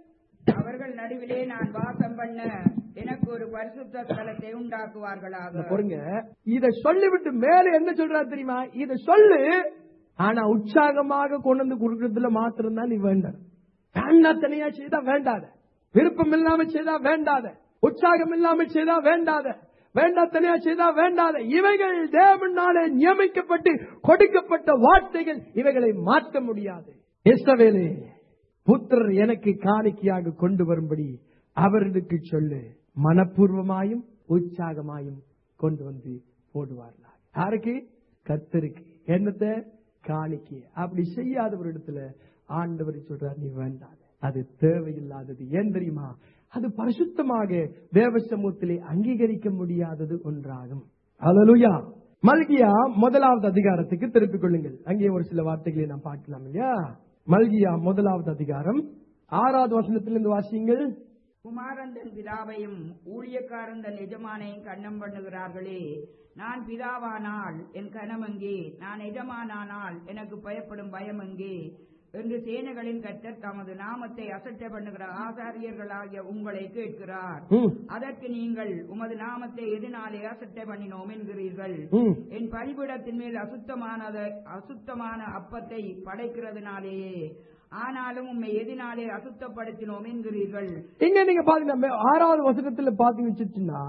அவர்கள் நடுவிலே நான் வாசம் பண்ண எனக்கு ஒரு பரிசுத்த ஸ்தலத்தை உண்டாக்குவார்களாக பொறுங்க இத சொல்லிவிட்டு மேல என்ன சொல்றாரு தெரியுமா இத சொல்லு ஆனா உற்சாகமாக கொண்டு வந்து கொடுக்கறதுல மாத்திரம் தான் நீ வேண்டாம் வேண்டா தனியா செய்தா வேண்டாத விருப்பம் இல்லாம செய்தா வேண்டாத உற்சாகம் இல்லாம செய்தா வேண்டாத வேண்டா தனியா செய்தா வேண்டாத இவைகள் தேவனாலே நியமிக்கப்பட்டு கொடுக்கப்பட்ட வார்த்தைகள் இவைகளை மாற்ற முடியாது இஸ்ரவேலே புத்திரர் எனக்கு காணிக்கையாக கொண்டு வரும்படி அவர்களுக்கு சொல்லு மனப்பூர்வமாயும் உற்சாகமாயும் கொண்டு வந்து போடுவார்களா யாருக்கு கத்தருக்கு என்னத்தை காணிக்கை அப்படி செய்யாத ஒரு இடத்துல ஆண்டவர் சொல்றார் நீ வேண்டாத அது தேவையில்லாதது ஏன் தெரியுமா அது பரிசுத்தமாக தேவ சமூகத்திலே அங்கீகரிக்க முடியாதது ஒன்றாகும் அல்லேலூயா மல்கியா முதலாவது அதிகாரத்துக்கு திருப்பிக் கொள்ளுங்கள் அங்கே ஒரு சில வார்த்தைகளை நாம் பார்க்கலாம் இல்லையா மல்கியா முதலாவது அதிகாரம் ஆறாவது வசனத்திலிருந்து வாசியுங்கள் குமாரந்தன் பிதாவையும் ஊழியக்காரந்தன் எஜமானையும் கண்ணம் பண்ணுகிறார்களே நான் பிதாவானால் என் கனம் எங்கே நான் எஜமானானால் எனக்கு பயப்படும் பயம் எங்கே என்று சேனைகளின் கர்த்தர் தமது நாமத்தை அசட்டை பண்ணுகிற ஆசாரியர்களாகிய உங்களை கேட்கிறார் ம், அதற்கு நீங்கள் உமது நாமத்தை எதனாலே அசட்டை பண்ணினோம் என்கிறீர்கள் ம். என் பலிபீடத்தின் மேல் அசுத்தமானத அசுத்தமான அப்பத்தை படைக்கிறதுனாலேயே ஆனாலும் உம்மை எதினாலே அசுத்தப்படுத்தினோம் என்கிறீர்கள் இங்க நீங்க பாத்தீங்கன்னா ஆறாவது வசனத்துல பாத்தீங்கன்னா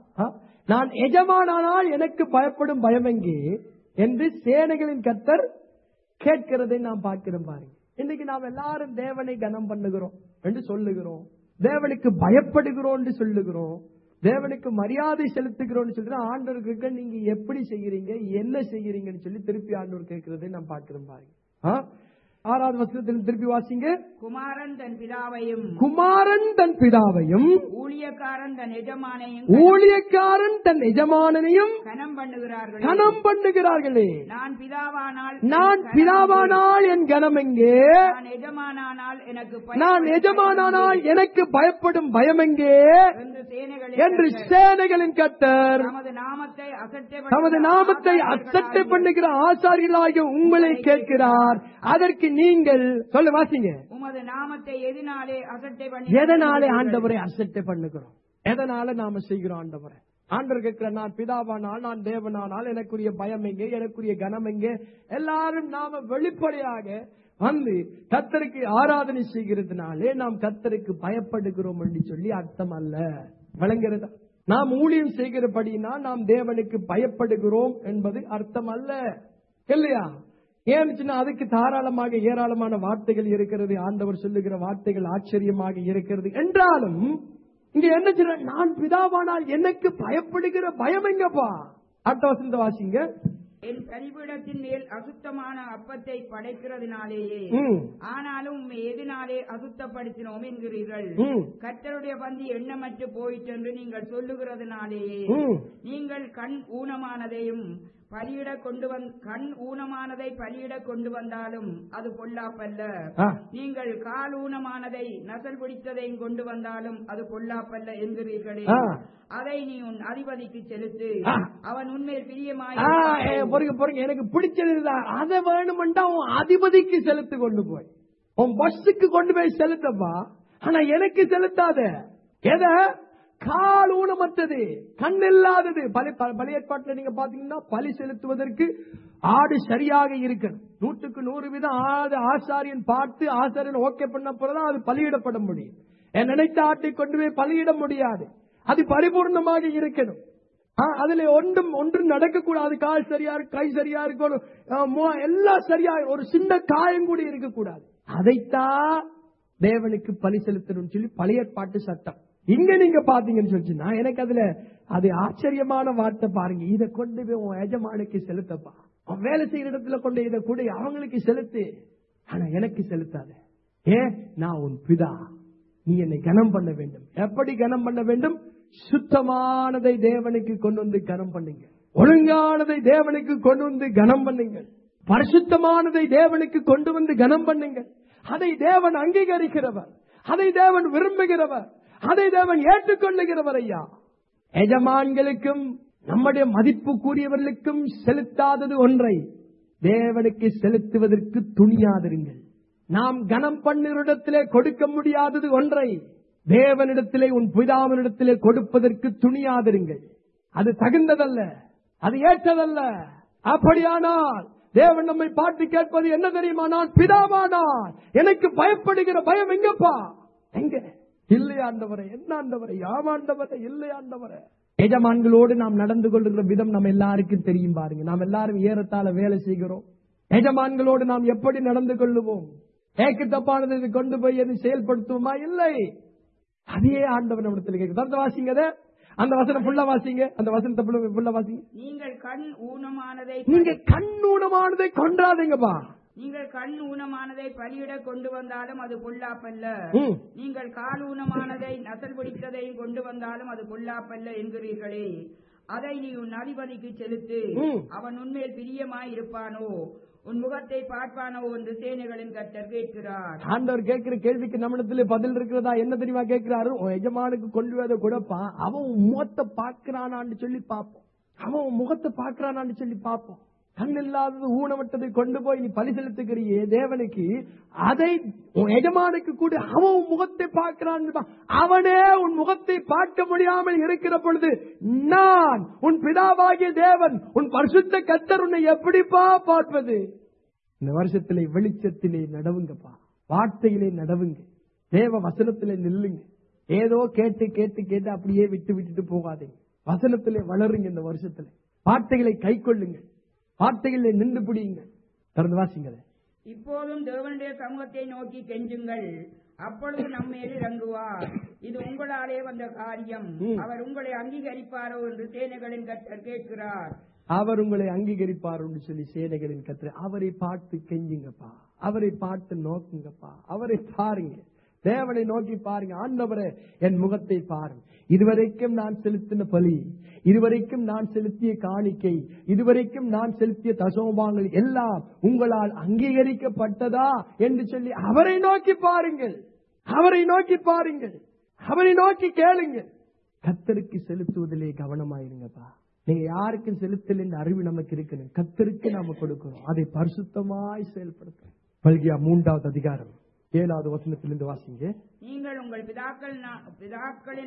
நான் எஜமானானால் எனக்கு பயப்படும் பயம் எங்கே என்று சேனைகளின் கர்த்தர் கேட்கிறதை நாம் பார்க்கிறோம் பாருங்க இன்னைக்கு நாம் எல்லாரும் தேவனை கனம் பண்ணுகிறோம் என்று சொல்லுகிறோம் தேவனுக்கு பயப்படுகிறோம் என்று சொல்லுகிறோம் தேவனுக்கு மரியாதை செலுத்துகிறோம்னு சொல்லிட்டு ஆண்டவருக்கு நீங்க எப்படி செய்கிறீங்க என்ன செய்கிறீங்கன்னு சொல்லி திருப்பி ஆண்டவர் கேட்கிறதை நாம் பார்க்கிறோம் பாருங்க ஆ? ஆறாவது வசனத்தில் திருப்பி வாசிங்க குமாரன் தன் பிதாவையும் குமாரன் தன் பிதாவையும் ஊழியக்காரன் தன் எஜமானையும் ஊழியக்காரன் தன் எஜமானனையும் கனம் பண்ணுகிறார்கள் கனம் பண்ணுகிறார்களே நான் பிதாவானால் நான் என் கனம் பிதாவானால் என் கனம் எங்கே நான் எஜமானானால் எனக்கு நான் பயப்படும் எஜமானானால் எனக்கு பயப்படும் பயம் எங்கே என்று சேனைகளின் என்று கர்த்தர் சேனைகளின் கத்தர் தமது நாமத்தை அசட்டை தமது நாமத்தை அசட்டை பண்ணுகிற ஆசாரியர்களாகிய உங்களை கேட்கிறார் அதற்கு நீங்கள் சொல்ல வாசிங்க உமது நாமத்தை எதினாலே அசட்டை பண்ணி எதனாலே ஆண்டவரை அசட்டை பண்ணுகிறோம் எதனால நாம செய்கிறோம் ஆண்டவரை ஆண்டவர் கேட்கிற நான் பிதாவானால் நான் தேவனானால் எனக்குரிய பயம் எங்கே எனக்குரிய கனம் எங்கே எல்லாரும் நாம வெளிப்படையாக வந்து கத்தருக்கு ஆராதனை செய்கிறதுனாலே நாம் கத்தருக்கு பயப்படுகிறோம் என்று சொல்லி அர்த்தம் அல்ல விளங்குகிறதா நாம் ஊழியம் செய்கிறபடினா நாம் தேவனுக்கு பயப்படுகிறோம் என்பது அர்த்தம் அல்ல இல்லையா ஏன்னுச்சுன்னா அதுக்கு தாராளமாக ஏராளமான வார்த்தைகள் இருக்கிறது ஆண்டவர் சொல்லுகிற வார்த்தைகள் ஆச்சரியமாக இருக்கிறது என்றாலும் இங்க என்ன சொல்ற நான் பிதாவானால் எனக்கு பயப்படுகிற பயம் எங்கப்பா அடுத்த வசந்த வாசிங்க என் பலிபீடத்தின் மேல் அசுத்தமான அப்பத்தை படைக்கிறதுனாலேயே ம், ஆனாலும் உம்மை எதனாலே அசுத்தப்படுத்தினோம் என்கிறீர்கள் ம், கர்த்தருடைய பந்தி எண்ணமற்று போயிற்றென்று நீங்கள் சொல்லுகிறதுனாலேயே ம். நீங்கள் கண் ஊனமானதையும் பலியிட கொண்டு வந் கண் ஊனமானதை பலியிட கொண்டு வந்தாலும் அது பொல்லாப்பல்ல ஆ, நீங்கள் கால் ஊனமானதை நசல் பிடித்ததையும் கொண்டு வந்தாலும் அது பொல்லாப்பல்ல என்கிறீர்களே ஆ. அதை நீ உன் அதிபதிக்கு செலுத்து ஆ. அவன் உண்மையில் பிரியமாய் ஆ, ஏ, பொறுங்க பொறுங்க எனக்கு பிடிச்சது இதுதான். அதை வேணுமெண்டா உன் அதிபதிக்கு செலுத்து கொண்டு போய் உன் பஸ்ஸுக்கு கொண்டு போய் செலுத்தப்பா ஆனா எனக்கு செலுத்தாத எத கால் ஊனமற்றது கண் இல்லாதது பலி ப- பலி ஏற்பாட்டில் நீங்க பாத்தீங்கன்னா பலி செலுத்துவதற்கு ஆடு சரியாக இருக்கணும் நூற்றுக்கு நூறு வீதம் ஆடு ஆசாரியன் பார்த்து ஆசாரியன் ஓகே பண்ண பிறகுதான் அது பலியிடப்பட முடியும் என் நினைத்த ஆட்டை கொண்டு போய் பலியிட முடியாது அது பரிபூர்ணமாக இருக்கணும் ஆ, அதுல ஒன்றும் ஒன்றும் நடக்கக்கூடாது கால் சரியா இருக்கு கை சரியா இருக்கணும் ஆ, மோ- எல்லாம் சரியா ஒரு சின்ன காயம் கூட இருக்கக்கூடாது அதைத்தான் தேவனுக்கு பலி செலுத்தணும் சொல்லி பழைய பாட்டு சட்டம் இங்க நீங்க பாத்தீங்கன்னு சொல்லிச்சுன்னா எனக்கு அதுல அது ஆச்சரியமான வார்த்தை பாருங்க இதை கொண்டு போய் உன் எஜமானுக்கு செலுத்தப்பா அவன் வேலை செய்யற இடத்துல கொண்டு இதை கொடு அவங்களுக்கு செலுத்து ஆனா எனக்கு செலுத்தாத ஏன் நான் உன் பிதா நீ என்னை கனம் பண்ண வேண்டும் எப்படி கனம் பண்ண வேண்டும் சுத்தமானதை தேவனுக்கு கொண்டு வந்து கனம் பண்ணுங்க ஒழுங்கானதை தேவனுக்கு கொண்டு வந்து கனம் பண்ணுங்கள் பரிசுத்தமானதை தேவனுக்கு கொண்டு வந்து கனம் பண்ணுங்கள் அதை தேவன் அங்கீகரிக்கிறவர் அதை தேவன் விரும்புகிறவர் அதை தேவன் ஏற்றுக்கொள்ளுகிறவர் ஐயா எஜமான்களுக்கும் நம்முடைய மதிப்புக்குரியவர்களுக்கும் செலுத்தாதது ஒன்றை தேவனுக்கு செலுத்துவதற்கு துணியாதிருங்கள் நாம் கனம் பண்ணுவரிடத்திலே கொடுக்க முடியாதது ஒன்றை தேவனிடத்திலே உன் பிதாவினிடத்திலே கொடுப்பதற்கு துணியாதிருங்கள் அது தகுந்ததல்ல அது ஏற்றதல்ல அப்படியானால் தேவன் நம்மை பாட்டு கேட்பது என்ன தெரியுமா நான் பிதாவானால் எனக்கு பயப்படுகிற பயம் எங்கப்பா எங்க இல்லை ஆண்டவரே என்ன ஆண்டவரே யாமாண்டவரே இல்லை ஆண்டவரே எஜமான்களோடு நாம் நடந்து கொள்கிற விதம் நம்ம எல்லாருக்கும் தெரியும் பாருங்க நாம் எல்லாரும் ஏறத்தாழ வேலை செய்கிறோம் எஜமான்களோடு நாம் எப்படி நடந்து கொள்ளுவோம் ஏக்கு தப்பானது இது கொண்டு போய் எது செயல்படுத்துவோமா இல்லை அதே ஆண்டவன் நம்மிடத்தில் கேட்குது அந்த வாசிங்க அதை. அந்த வசனம் ஃபுல்லா வாசிங்க அந்த வசனத்தை full- full ஆ வாசிங்க நீங்கள் கண் ஊனமானதை நீங்க கண்ணூனமானதை கொன்றாதீங்கப்பா நீங்கள் கண் ஊனமானதை பலியிட கொண்டு வந்தாலும் அது பொல்லாப்பல்ல ம். நீங்கள் கால் ஊனமானதை நசல் பிடித்ததையும் கொண்டு வந்தாலும் அது பொல்லாப்பல்ல என்கிறீர்களே அதை நீ உன் அதிபதிக்கு செலுத்து ம். அவன் உண்மையில் பிரியமாய் இருப்பானோ உன் முகத்தை பார்ப்பானோ என்று சேனைகளின் கர்த்தர் கேட்கிறார் ஆண்டவர் கேட்கிற கேள்விக்கு நம்மிடத்துல பதில் இருக்கிறதா என்ன தெரியுமா கேட்கிறாரு உன் எஜமானுக்கு கொண்டு வர கூடப்பா அவன் உன் முகத்தை பார்க்கிறானான்னு சொல்லி பார்ப்போம் அவன் உன் முகத்தை பார்க்கிறானான்னு சொல்லி பார்ப்போம் கண் இல்லாதது ஊனமட்டதை கொண்டு போய் நீ பலி செலுத்துகிறியே தேவனுக்கு அதை உன் எஜமானுக்கு கூட அவன் உன் முகத்தை பார்க்கிறான் அவனே உன் முகத்தை பார்க்க முடியாமல் இருக்கிற பொழுது நான் உன் பிதாவாகிய தேவன் உன் பரிசுத்த கத்தர் உன்னை எப்படிப்பா பார்ப்பது இந்த வருஷத்திலே வெளிச்சத்திலே நடவுங்கப்பா வார்த்தையிலே நடவுங்க தேவ வசனத்திலே நில்லுங்க ஏதோ கேட்டு கேட்டு கேட்டு அப்படியே விட்டு விட்டுட்டு போகாதீங்க வசனத்திலே வளருங்க இந்த வருஷத்துல வார்த்தைகளை கை கொள்ளுங்க வார்த்தைகளிலே நின்று பிடிங்க திறந்து வாசிங்களே இப்போதும் தேவனுடைய சமூகத்தை நோக்கி கெஞ்சுங்கள் அப்பொழுது நம்மேல் இறங்குவார் இது உங்களாலே வந்த காரியம் ம். அவர் உங்களை அங்கீகரிப்பாரோ என்று சேனைகளின் கர்த்தர் கேட்கிறார் அவர் உங்களை அங்கீகரிப்பார் என்று சொல்லி சேனைகளின் கத்திர அவரை பார்த்து கெஞ்சுங்கப்பா அவரை பார்த்து நோக்குங்கப்பா அவரை பாருங்க தேவனை நோக்கி பாருங்க ஆண்டவரே என் முகத்தை பாருங்க இதுவரைக்கும் நான் செலுத்தின பலி இதுவரைக்கும் நான் செலுத்திய காணிக்கை இதுவரைக்கும் நான் செலுத்திய தசோபாங்கள் எல்லாம் உங்களால் அங்கீகரிக்கப்பட்டதா என்று சொல்லி அவரை நோக்கி பாருங்கள் அவரை நோக்கி பாருங்கள் அவரை நோக்கி கேளுங்கள் கத்தருக்கு செலுத்துவதிலே கவனமாயிருங்கப்பா நீங்க யாருக்கும் செலுத்தல் அறிவு நமக்கு இருக்கணும் கத்தருக்கு நாம கொடுக்கணும் அதை பரிசுத்தமாய் செயல்படுத்தணும் பல்கியா மூன்றாவது அதிகாரம் ஏழாவது வசனத்திலிருந்து வாசிங்க நீங்கள் உங்கள் பிதாக்கள் நா- பிதாக்களின்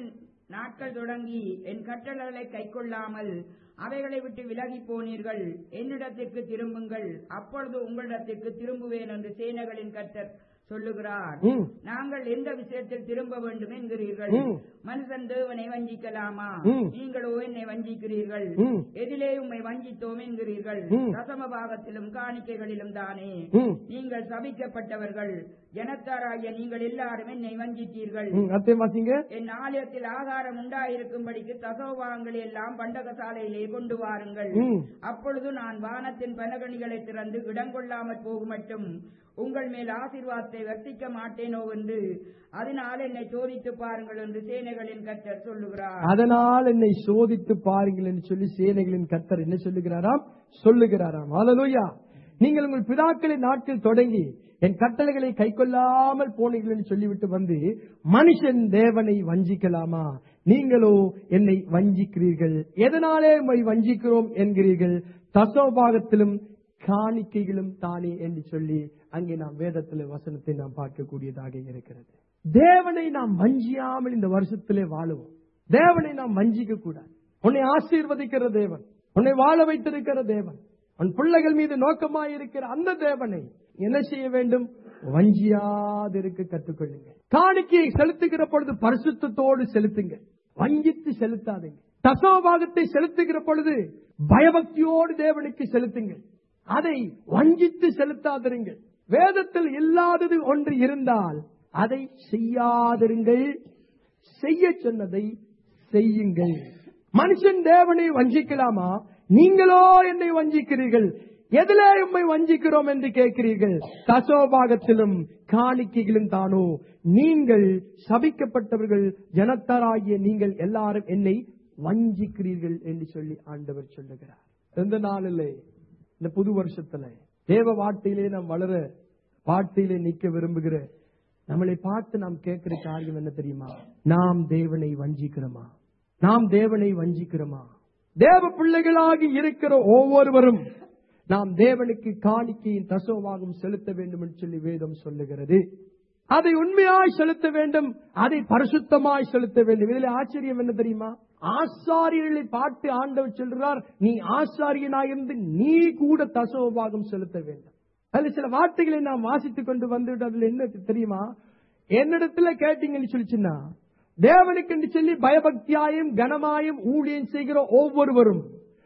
நாட்கள் தொடங்கி என் கட்டளைகளை கைக்கொள்ளாமல் அவைகளை விட்டு விலகி போனீர்கள் என்னிடத்திற்கு திரும்புங்கள் அப்பொழுது உங்களிடத்திற்கு திரும்புவேன் என்று சேனைகளின் கர்த்தர் சொல்லுகிறார் ம். நாங்கள் எந்த விஷயத்தில் திரும்ப வேண்டும் என்கிறீர்கள் ம். மனுஷன் தேவனை வஞ்சிக்கலாமா ம். நீங்களோ என்னை வஞ்சிக்கிறீர்கள் ம். எதிலே உம்மை வஞ்சித்தோம் என்கிறீர்கள் ம். தசம பாகத்திலும் காணிக்கைகளிலும் தானே ம். நீங்கள் சபிக்கப்பட்டவர்கள் ஜனத்தாராகிய நீங்கள் எல்லாரும் என்னை வஞ்சித்தீர்கள் ம், அத்தை வாசிங்க என் ஆலயத்தில் ஆகாரம் உண்டாயிருக்கும்படிக்கு தசோபாகங்களை எல்லாம் பண்டகசாலையிலே கொண்டு வாருங்கள் ம். அப்பொழுது நான் வானத்தின் பனகணிகளை திறந்து இடங்கொள்ளாமற் போகுமட்டும் உங்கள் மேல் ஆசீர்வாதத்தை வர்த்திக்க மாட்டேனோ என்று அதனால் என்னை சோதித்து பாருங்கள் என்று சேனைகளின் கர்த்தர் சொல்லுகிறார் அதனால் என்னை சோதித்து பாருங்கள் என்று சொல்லி சேனைகளின் கர்த்தர் என்ன சொல்லுகிறாராம் சொல்லுகிறாராம் ஹalleluya நீங்கள் உங்கள் பிதாக்களின் நாட்கள் தொடங்கி என் கட்டளைகளை கைக்கொள்ளாமல் போனீர்கள் என்று சொல்லிவிட்டு வந்து மனுஷன் தேவனை வஞ்சிக்கலாமா நீங்களோ என்னை வஞ்சிக்கிறீர்கள் எதனாலே உம்மை வஞ்சிக்கிறோம் என்கிறீர்கள் தசோபாகத்திலும் காணிக்கைகளும் தானே என்று சொல்லி அங்கே நாம் வேதத்தில் வசனத்தை நாம் பார்க்கக்கூடியதாக இருக்கிறது தேவனை நாம் வஞ்சியாமல் இந்த வருஷத்திலே வாழுவோம் தேவனை நாம் வஞ்சிக்க கூடாது உன்னை ஆசீர்வதிக்கிற தேவன் உன்னை வாழ வைத்திருக்கிற தேவன் உன் பிள்ளைகள் மீது நோக்கமாய் இருக்கிற அந்த தேவனை என்ன செய்ய வேண்டும் வஞ்சியாதிருக்க கற்றுக்கொள்ளுங்கள் காணிக்கையை செலுத்துகிற பொழுது பரிசுத்தத்தோடு செலுத்துங்கள் வஞ்சித்து செலுத்தாதீங்க தசோபாகத்தை செலுத்துகிற பொழுது பயபக்தியோடு தேவனுக்கு செலுத்துங்கள் அதை வஞ்சித்து செலுத்தாதிருங்கள் வேதத்தில் இல்லாதது ஒன்று இருந்தால் அதை செய்யாதிருங்கள் செய்ய சொன்னதை செய்யுங்கள் மனுஷன் தேவனை வஞ்சிக்கலாமா நீங்களோ என்னை வஞ்சிக்கிறீர்கள் எதிலே உம்மை வஞ்சிக்கிறோம் என்று கேட்கிறீர்கள் தசோபாகத்திலும் காணிக்கைகளும் தானோ நீங்கள் சபிக்கப்பட்டவர்கள் ஜனத்தாராகிய நீங்கள் எல்லாரும் என்னை வஞ்சிக்கிறீர்கள் என்று சொல்லி ஆண்டவர் சொல்லுகிறார் எந்த நாளிலே இந்த புது வருஷத்துல தேவ வார்த்தையிலே நாம் வளர வார்த்தையிலே நிக்க விரும்புகிற நம்மளை பார்த்து நாம் கேட்கிற காரியம் என்ன தெரியுமா நாம் தேவனை வஞ்சிக்கிறோமா நாம் தேவனை வஞ்சிக்கிறோமா தேவ பிள்ளைகளாகி இருக்கிற ஒவ்வொருவரும் நாம் தேவனுக்கு காணிக்கையின் தசோவாகம் செலுத்த வேண்டும் என்று சொல்லி வேதம் சொல்லுகிறது அதை உண்மையாய் செலுத்த வேண்டும் அதை பரிசுத்தமாய் செலுத்த வேண்டும் இதுல ஆச்சரியம் என்ன தெரியுமா ஆசாரியர்களை பார்த்து ஆண்டவர் சொல்றார் நீ ஆசாரியனாயிருந்து நீ கூட தசோபாகம் செலுத்த வேண்டும் அதுல சில வார்த்தைகளை நாம் வாசித்துக் கொண்டு வந்துட்டு அதுல என்ன தெரியுமா என்னிடத்துல கேட்டீங்கன்னு சொல்லிச்சுன்னா தேவனுக்கு என்று சொல்லி பயபக்தியாயும் கனமாயும் ஊழியம் செய்கிற ஒவ்வொருவரும்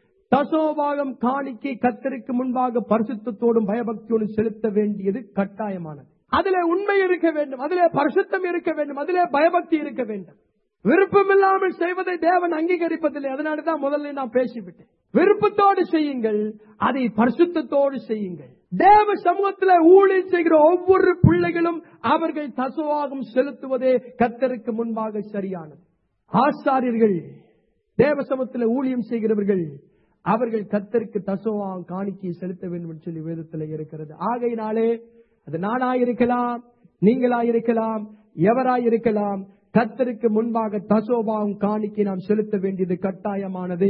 தசோபாகம் காணிக்கை கத்தருக்கு முன்பாக பரிசுத்தத்தோடும் பயபக்தியோடும் செலுத்த வேண்டியது கட்டாயமானது அதிலே உண்மை இருக்க வேண்டும் அதிலே பரிசுத்தம் இருக்க வேண்டும் அதிலே பயபக்தி இருக்க வேண்டும் விருப்பம் இல்லாமல் செய்வதை தேவன் அங்கீகரிப்பதில்லை அதனாலதான் முதல்ல நான் பேசிவிட்டேன் விருப்பத்தோடு செய்யுங்கள் அதை பரிசுத்தத்தோடு செய்யுங்கள் தேவ சமூகத்தில் ஊழியம் செய்கிற ஒவ்வொரு பிள்ளைகளும் அவர்கள் தசுவாகம் செலுத்துவதே கத்தருக்கு முன்பாக சரியானது ஆசாரியர்கள் தேவ சமூகத்தில் ஊழியம் செய்கிறவர்கள் அவர்கள் கத்தருக்கு தசோவாம் காணிக்கையை செலுத்த வேண்டும் என்று சொல்லி வேதத்தில் இருக்கிறது ஆகையினாலே அது நானாயிருக்கலாம் நீங்களாயிருக்கலாம் எவராயிருக்கலாம் கத்தருக்கு முன்பாக தசோபாவும் காணிக்கை நாம் செலுத்த வேண்டியது கட்டாயமானது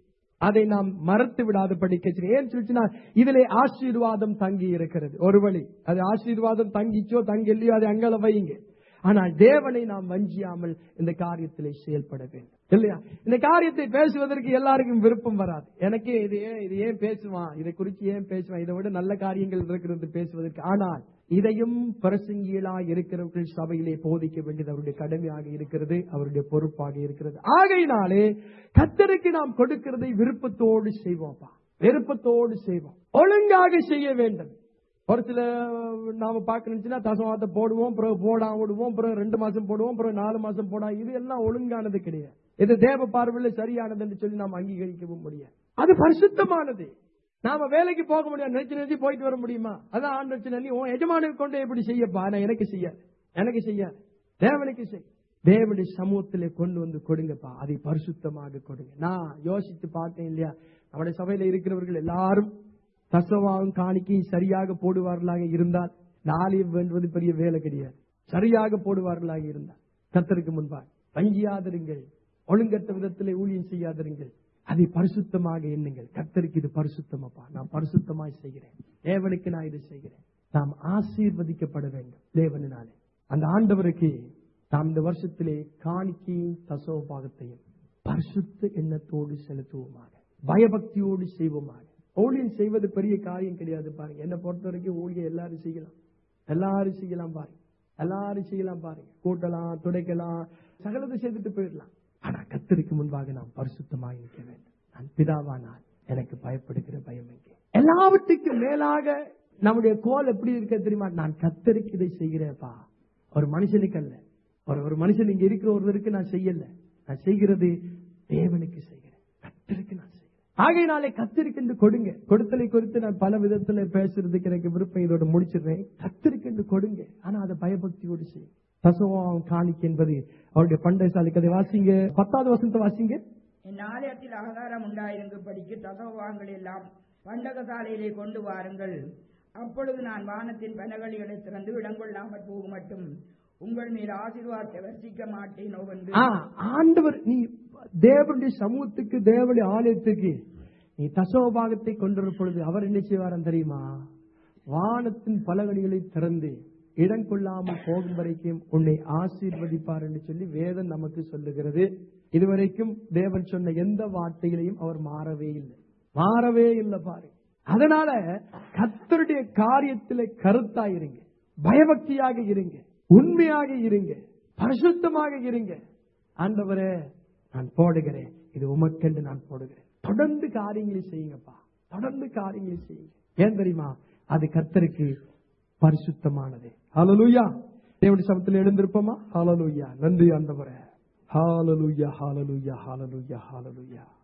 அதை நாம் மறத்து விடாத படிக்க ஏன் சொல்லிச்சுன்னா இதிலே ஆசீர்வாதம் தங்கி இருக்கிறது ஒரு வழி அது ஆசீர்வாதம் தங்கிச்சோ தங்கி இல்லையோ அதை அங்கல வைங்க ஆனால் தேவனை நாம் வஞ்சியாமல் இந்த காரியத்திலே செயல்பட வேண்டும் இல்லையா இந்த காரியத்தை பேசுவதற்கு எல்லாருக்கும் விருப்பம் வராது எனக்கு இது ஏன் இது ஏன் பேசுவான் இதை குறித்து ஏன் பேசுவான் இதை விட நல்ல காரியங்கள் இருக்கிறது பேசுவதற்கு ஆனால் இதையும் பிரசங்கியலா இருக்கிறவர்கள் சபையிலே போதிக்க வேண்டியது அவருடைய கடமையாக இருக்கிறது அவருடைய பொறுப்பாக இருக்கிறது ஆகையினாலே கத்தருக்கு நாம் கொடுக்கிறதை விருப்பத்தோடு செய்வோம்ப்பா விருப்பத்தோடு செய்வோம் ஒழுங்காக செய்ய வேண்டும் ஒரு சில நாம பாக்கணுச்சுன்னா தசமாத்த போடுவோம் பிறகு போடாம விடுவோம் பிறகு ரெண்டு மாசம் போடுவோம் பிறகு நாலு மாசம் போடா இது எல்லாம் ஒழுங்கானது கிடையாது இது தேவ பார்வையில் சரியானது என்று சொல்லி நாம் அங்கீகரிக்கவும் முடியாது அது பரிசுத்தமானது நாம வேலைக்கு போக முடியாது நினைச்சு நினைச்சு போயிட்டு வர முடியுமா அதான் ஆண்டு வச்சு நீ உன் எஜமானுக்கு கொண்டு எப்படி செய்யப்பா நான் எனக்கு செய்யாது எனக்கு செய்யாது தேவனுக்கு செய் தேவனுடைய சமூகத்திலே கொண்டு வந்து கொடுங்கப்பா அதை பரிசுத்தமாக கொடுங்க நான் யோசித்து பார்த்தேன் இல்லையா நம்முடைய சபையில இருக்கிறவர்கள் எல்லாரும் தசவாவும் காணிக்கையும் சரியாக போடுவார்களாக இருந்தால் நாளையும் வேண்டுவது பெரிய வேலை கிடையாது சரியாக போடுவார்களாக இருந்தால் கத்தருக்கு முன்பாக வஞ்சியாதிருங்கள் ஒழுங்கற்ற விதத்திலே ஊழியம் செய்யாதிருங்கள் அதை பரிசுத்தமாக எண்ணுங்கள் கத்தருக்கு இது பரிசுத்தமப்பா நான் பரிசுத்தமாய் செய்கிறேன் தேவனுக்கு நான் இதை செய்கிறேன் நாம் ஆசீர்வதிக்கப்பட வேண்டும் தேவனாலே அந்த ஆண்டவருக்கு நாம் இந்த வருஷத்திலே காணிக்கையும் தசவ பாகத்தையும் பரிசுத்த எண்ணத்தோடு செலுத்துவோமாக பயபக்தியோடு செய்வோமாக ஊழியம் செய்வது பெரிய காரியம் கிடையாது பாருங்க என்னை பொறுத்த வரைக்கும் ஊழியம் எல்லாரும் செய்யலாம் எல்லாரும் செய்யலாம் பாருங்க எல்லாரும் செய்யலாம் பாருங்க கூட்டலாம் துடைக்கலாம் சகலத்தை செய்துட்டு போயிடலாம் ஆனா கத்தருக்கு முன்பாக நாம் பரிசுத்தமாக நிற்க வேண்டும் நான் பிதாவானால் எனக்கு பயப்படுகிற பயம் எங்கே எல்லாவற்றுக்கும் மேலாக நம்முடைய கோல் எப்படி இருக்க தெரியுமா நான் கத்தருக்கு இதை செய்கிறேன்ப்பா ஒரு மனுஷனுக்கு அல்ல ஒரு ஒரு மனுஷன் இங்க இருக்கிற ஒருவருக்கு நான் செய்யல நான் செய்கிறது தேவனுக்கு செய்கிறேன் கத்தருக்கு நான் செய்கிறேன் ஆகையினாலே கத்திருக்கென்று கொடுங்க கொடுத்தலை குறித்து நான் பல விதத்துல பேசுறதுக்கு எனக்கு விருப்பம் இதோட முடிச்சிடுறேன் கத்திருக்கென்று கொடுங்க ஆனா அதை பயபக்தியோடு செய்யும் தசவம் காணிக்க என்பது அவருடைய பண்டை சாலை கதை வாசிங்க பத்தாவது வசனத்தை வாசிங்க என் ஆலயத்தில் ஆகாரம் உண்டாயிருங்கும்படிக்கு தசவாங்கள் எல்லாம் பண்டக சாலையிலே கொண்டு வாருங்கள் அப்பொழுது நான் வானத்தின் பனகலிகளை திறந்து இடங்கொள்ளாமற் போக மட்டும் உங்கள் மேல் ஆசீர்வாதத்தை வர்ஷிக்க மாட்டேனோ என்று ஆ, ஆண்டவர் நீ தேவனுடைய சமூகத்துக்கு தேவனுடைய ஆலயத்துக்கு நீ தசோபாகத்தை கொண்டிருக்கும் பொழுது அவர் என்ன செய்வாராம் தெரியுமா வானத்தின் பலகணிகளை திறந்து இடம் கொள்ளாமல் போகும் வரைக்கும் உன்னை ஆசீர்வதிப்பார் என்று சொல்லி வேதம் நமக்கு சொல்லுகிறது இதுவரைக்கும் தேவன் சொன்ன எந்த வார்த்தைகளையும் அவர் மாறவே இல்லை மாறவே இல்லை பாரு அதனால கத்தருடைய காரியத்திலே கருத்தாயிருங்க பயபக்தியாக இருங்க உண்மையாக இருங்க பரிசுத்தமாக இருங்க ஆண்டவரே நான் போடுகிறேன் இது உமக்கென்று நான் போடுகிறேன் தொடர்ந்து காரியங்களை செய்யுங்கப்பா தொடர்ந்து காரியங்களை செய்யுங்க ஏன் தெரியுமா அது கர்த்தருக்கு பரிசுத்தமானது ஹalleluya தேவனுடைய சமத்தில் எழுந்திருப்போமா ஹalleluya நன்றி ஆண்டவரே ஹalleluya ஹalleluya ஹalleluya ஹalleluya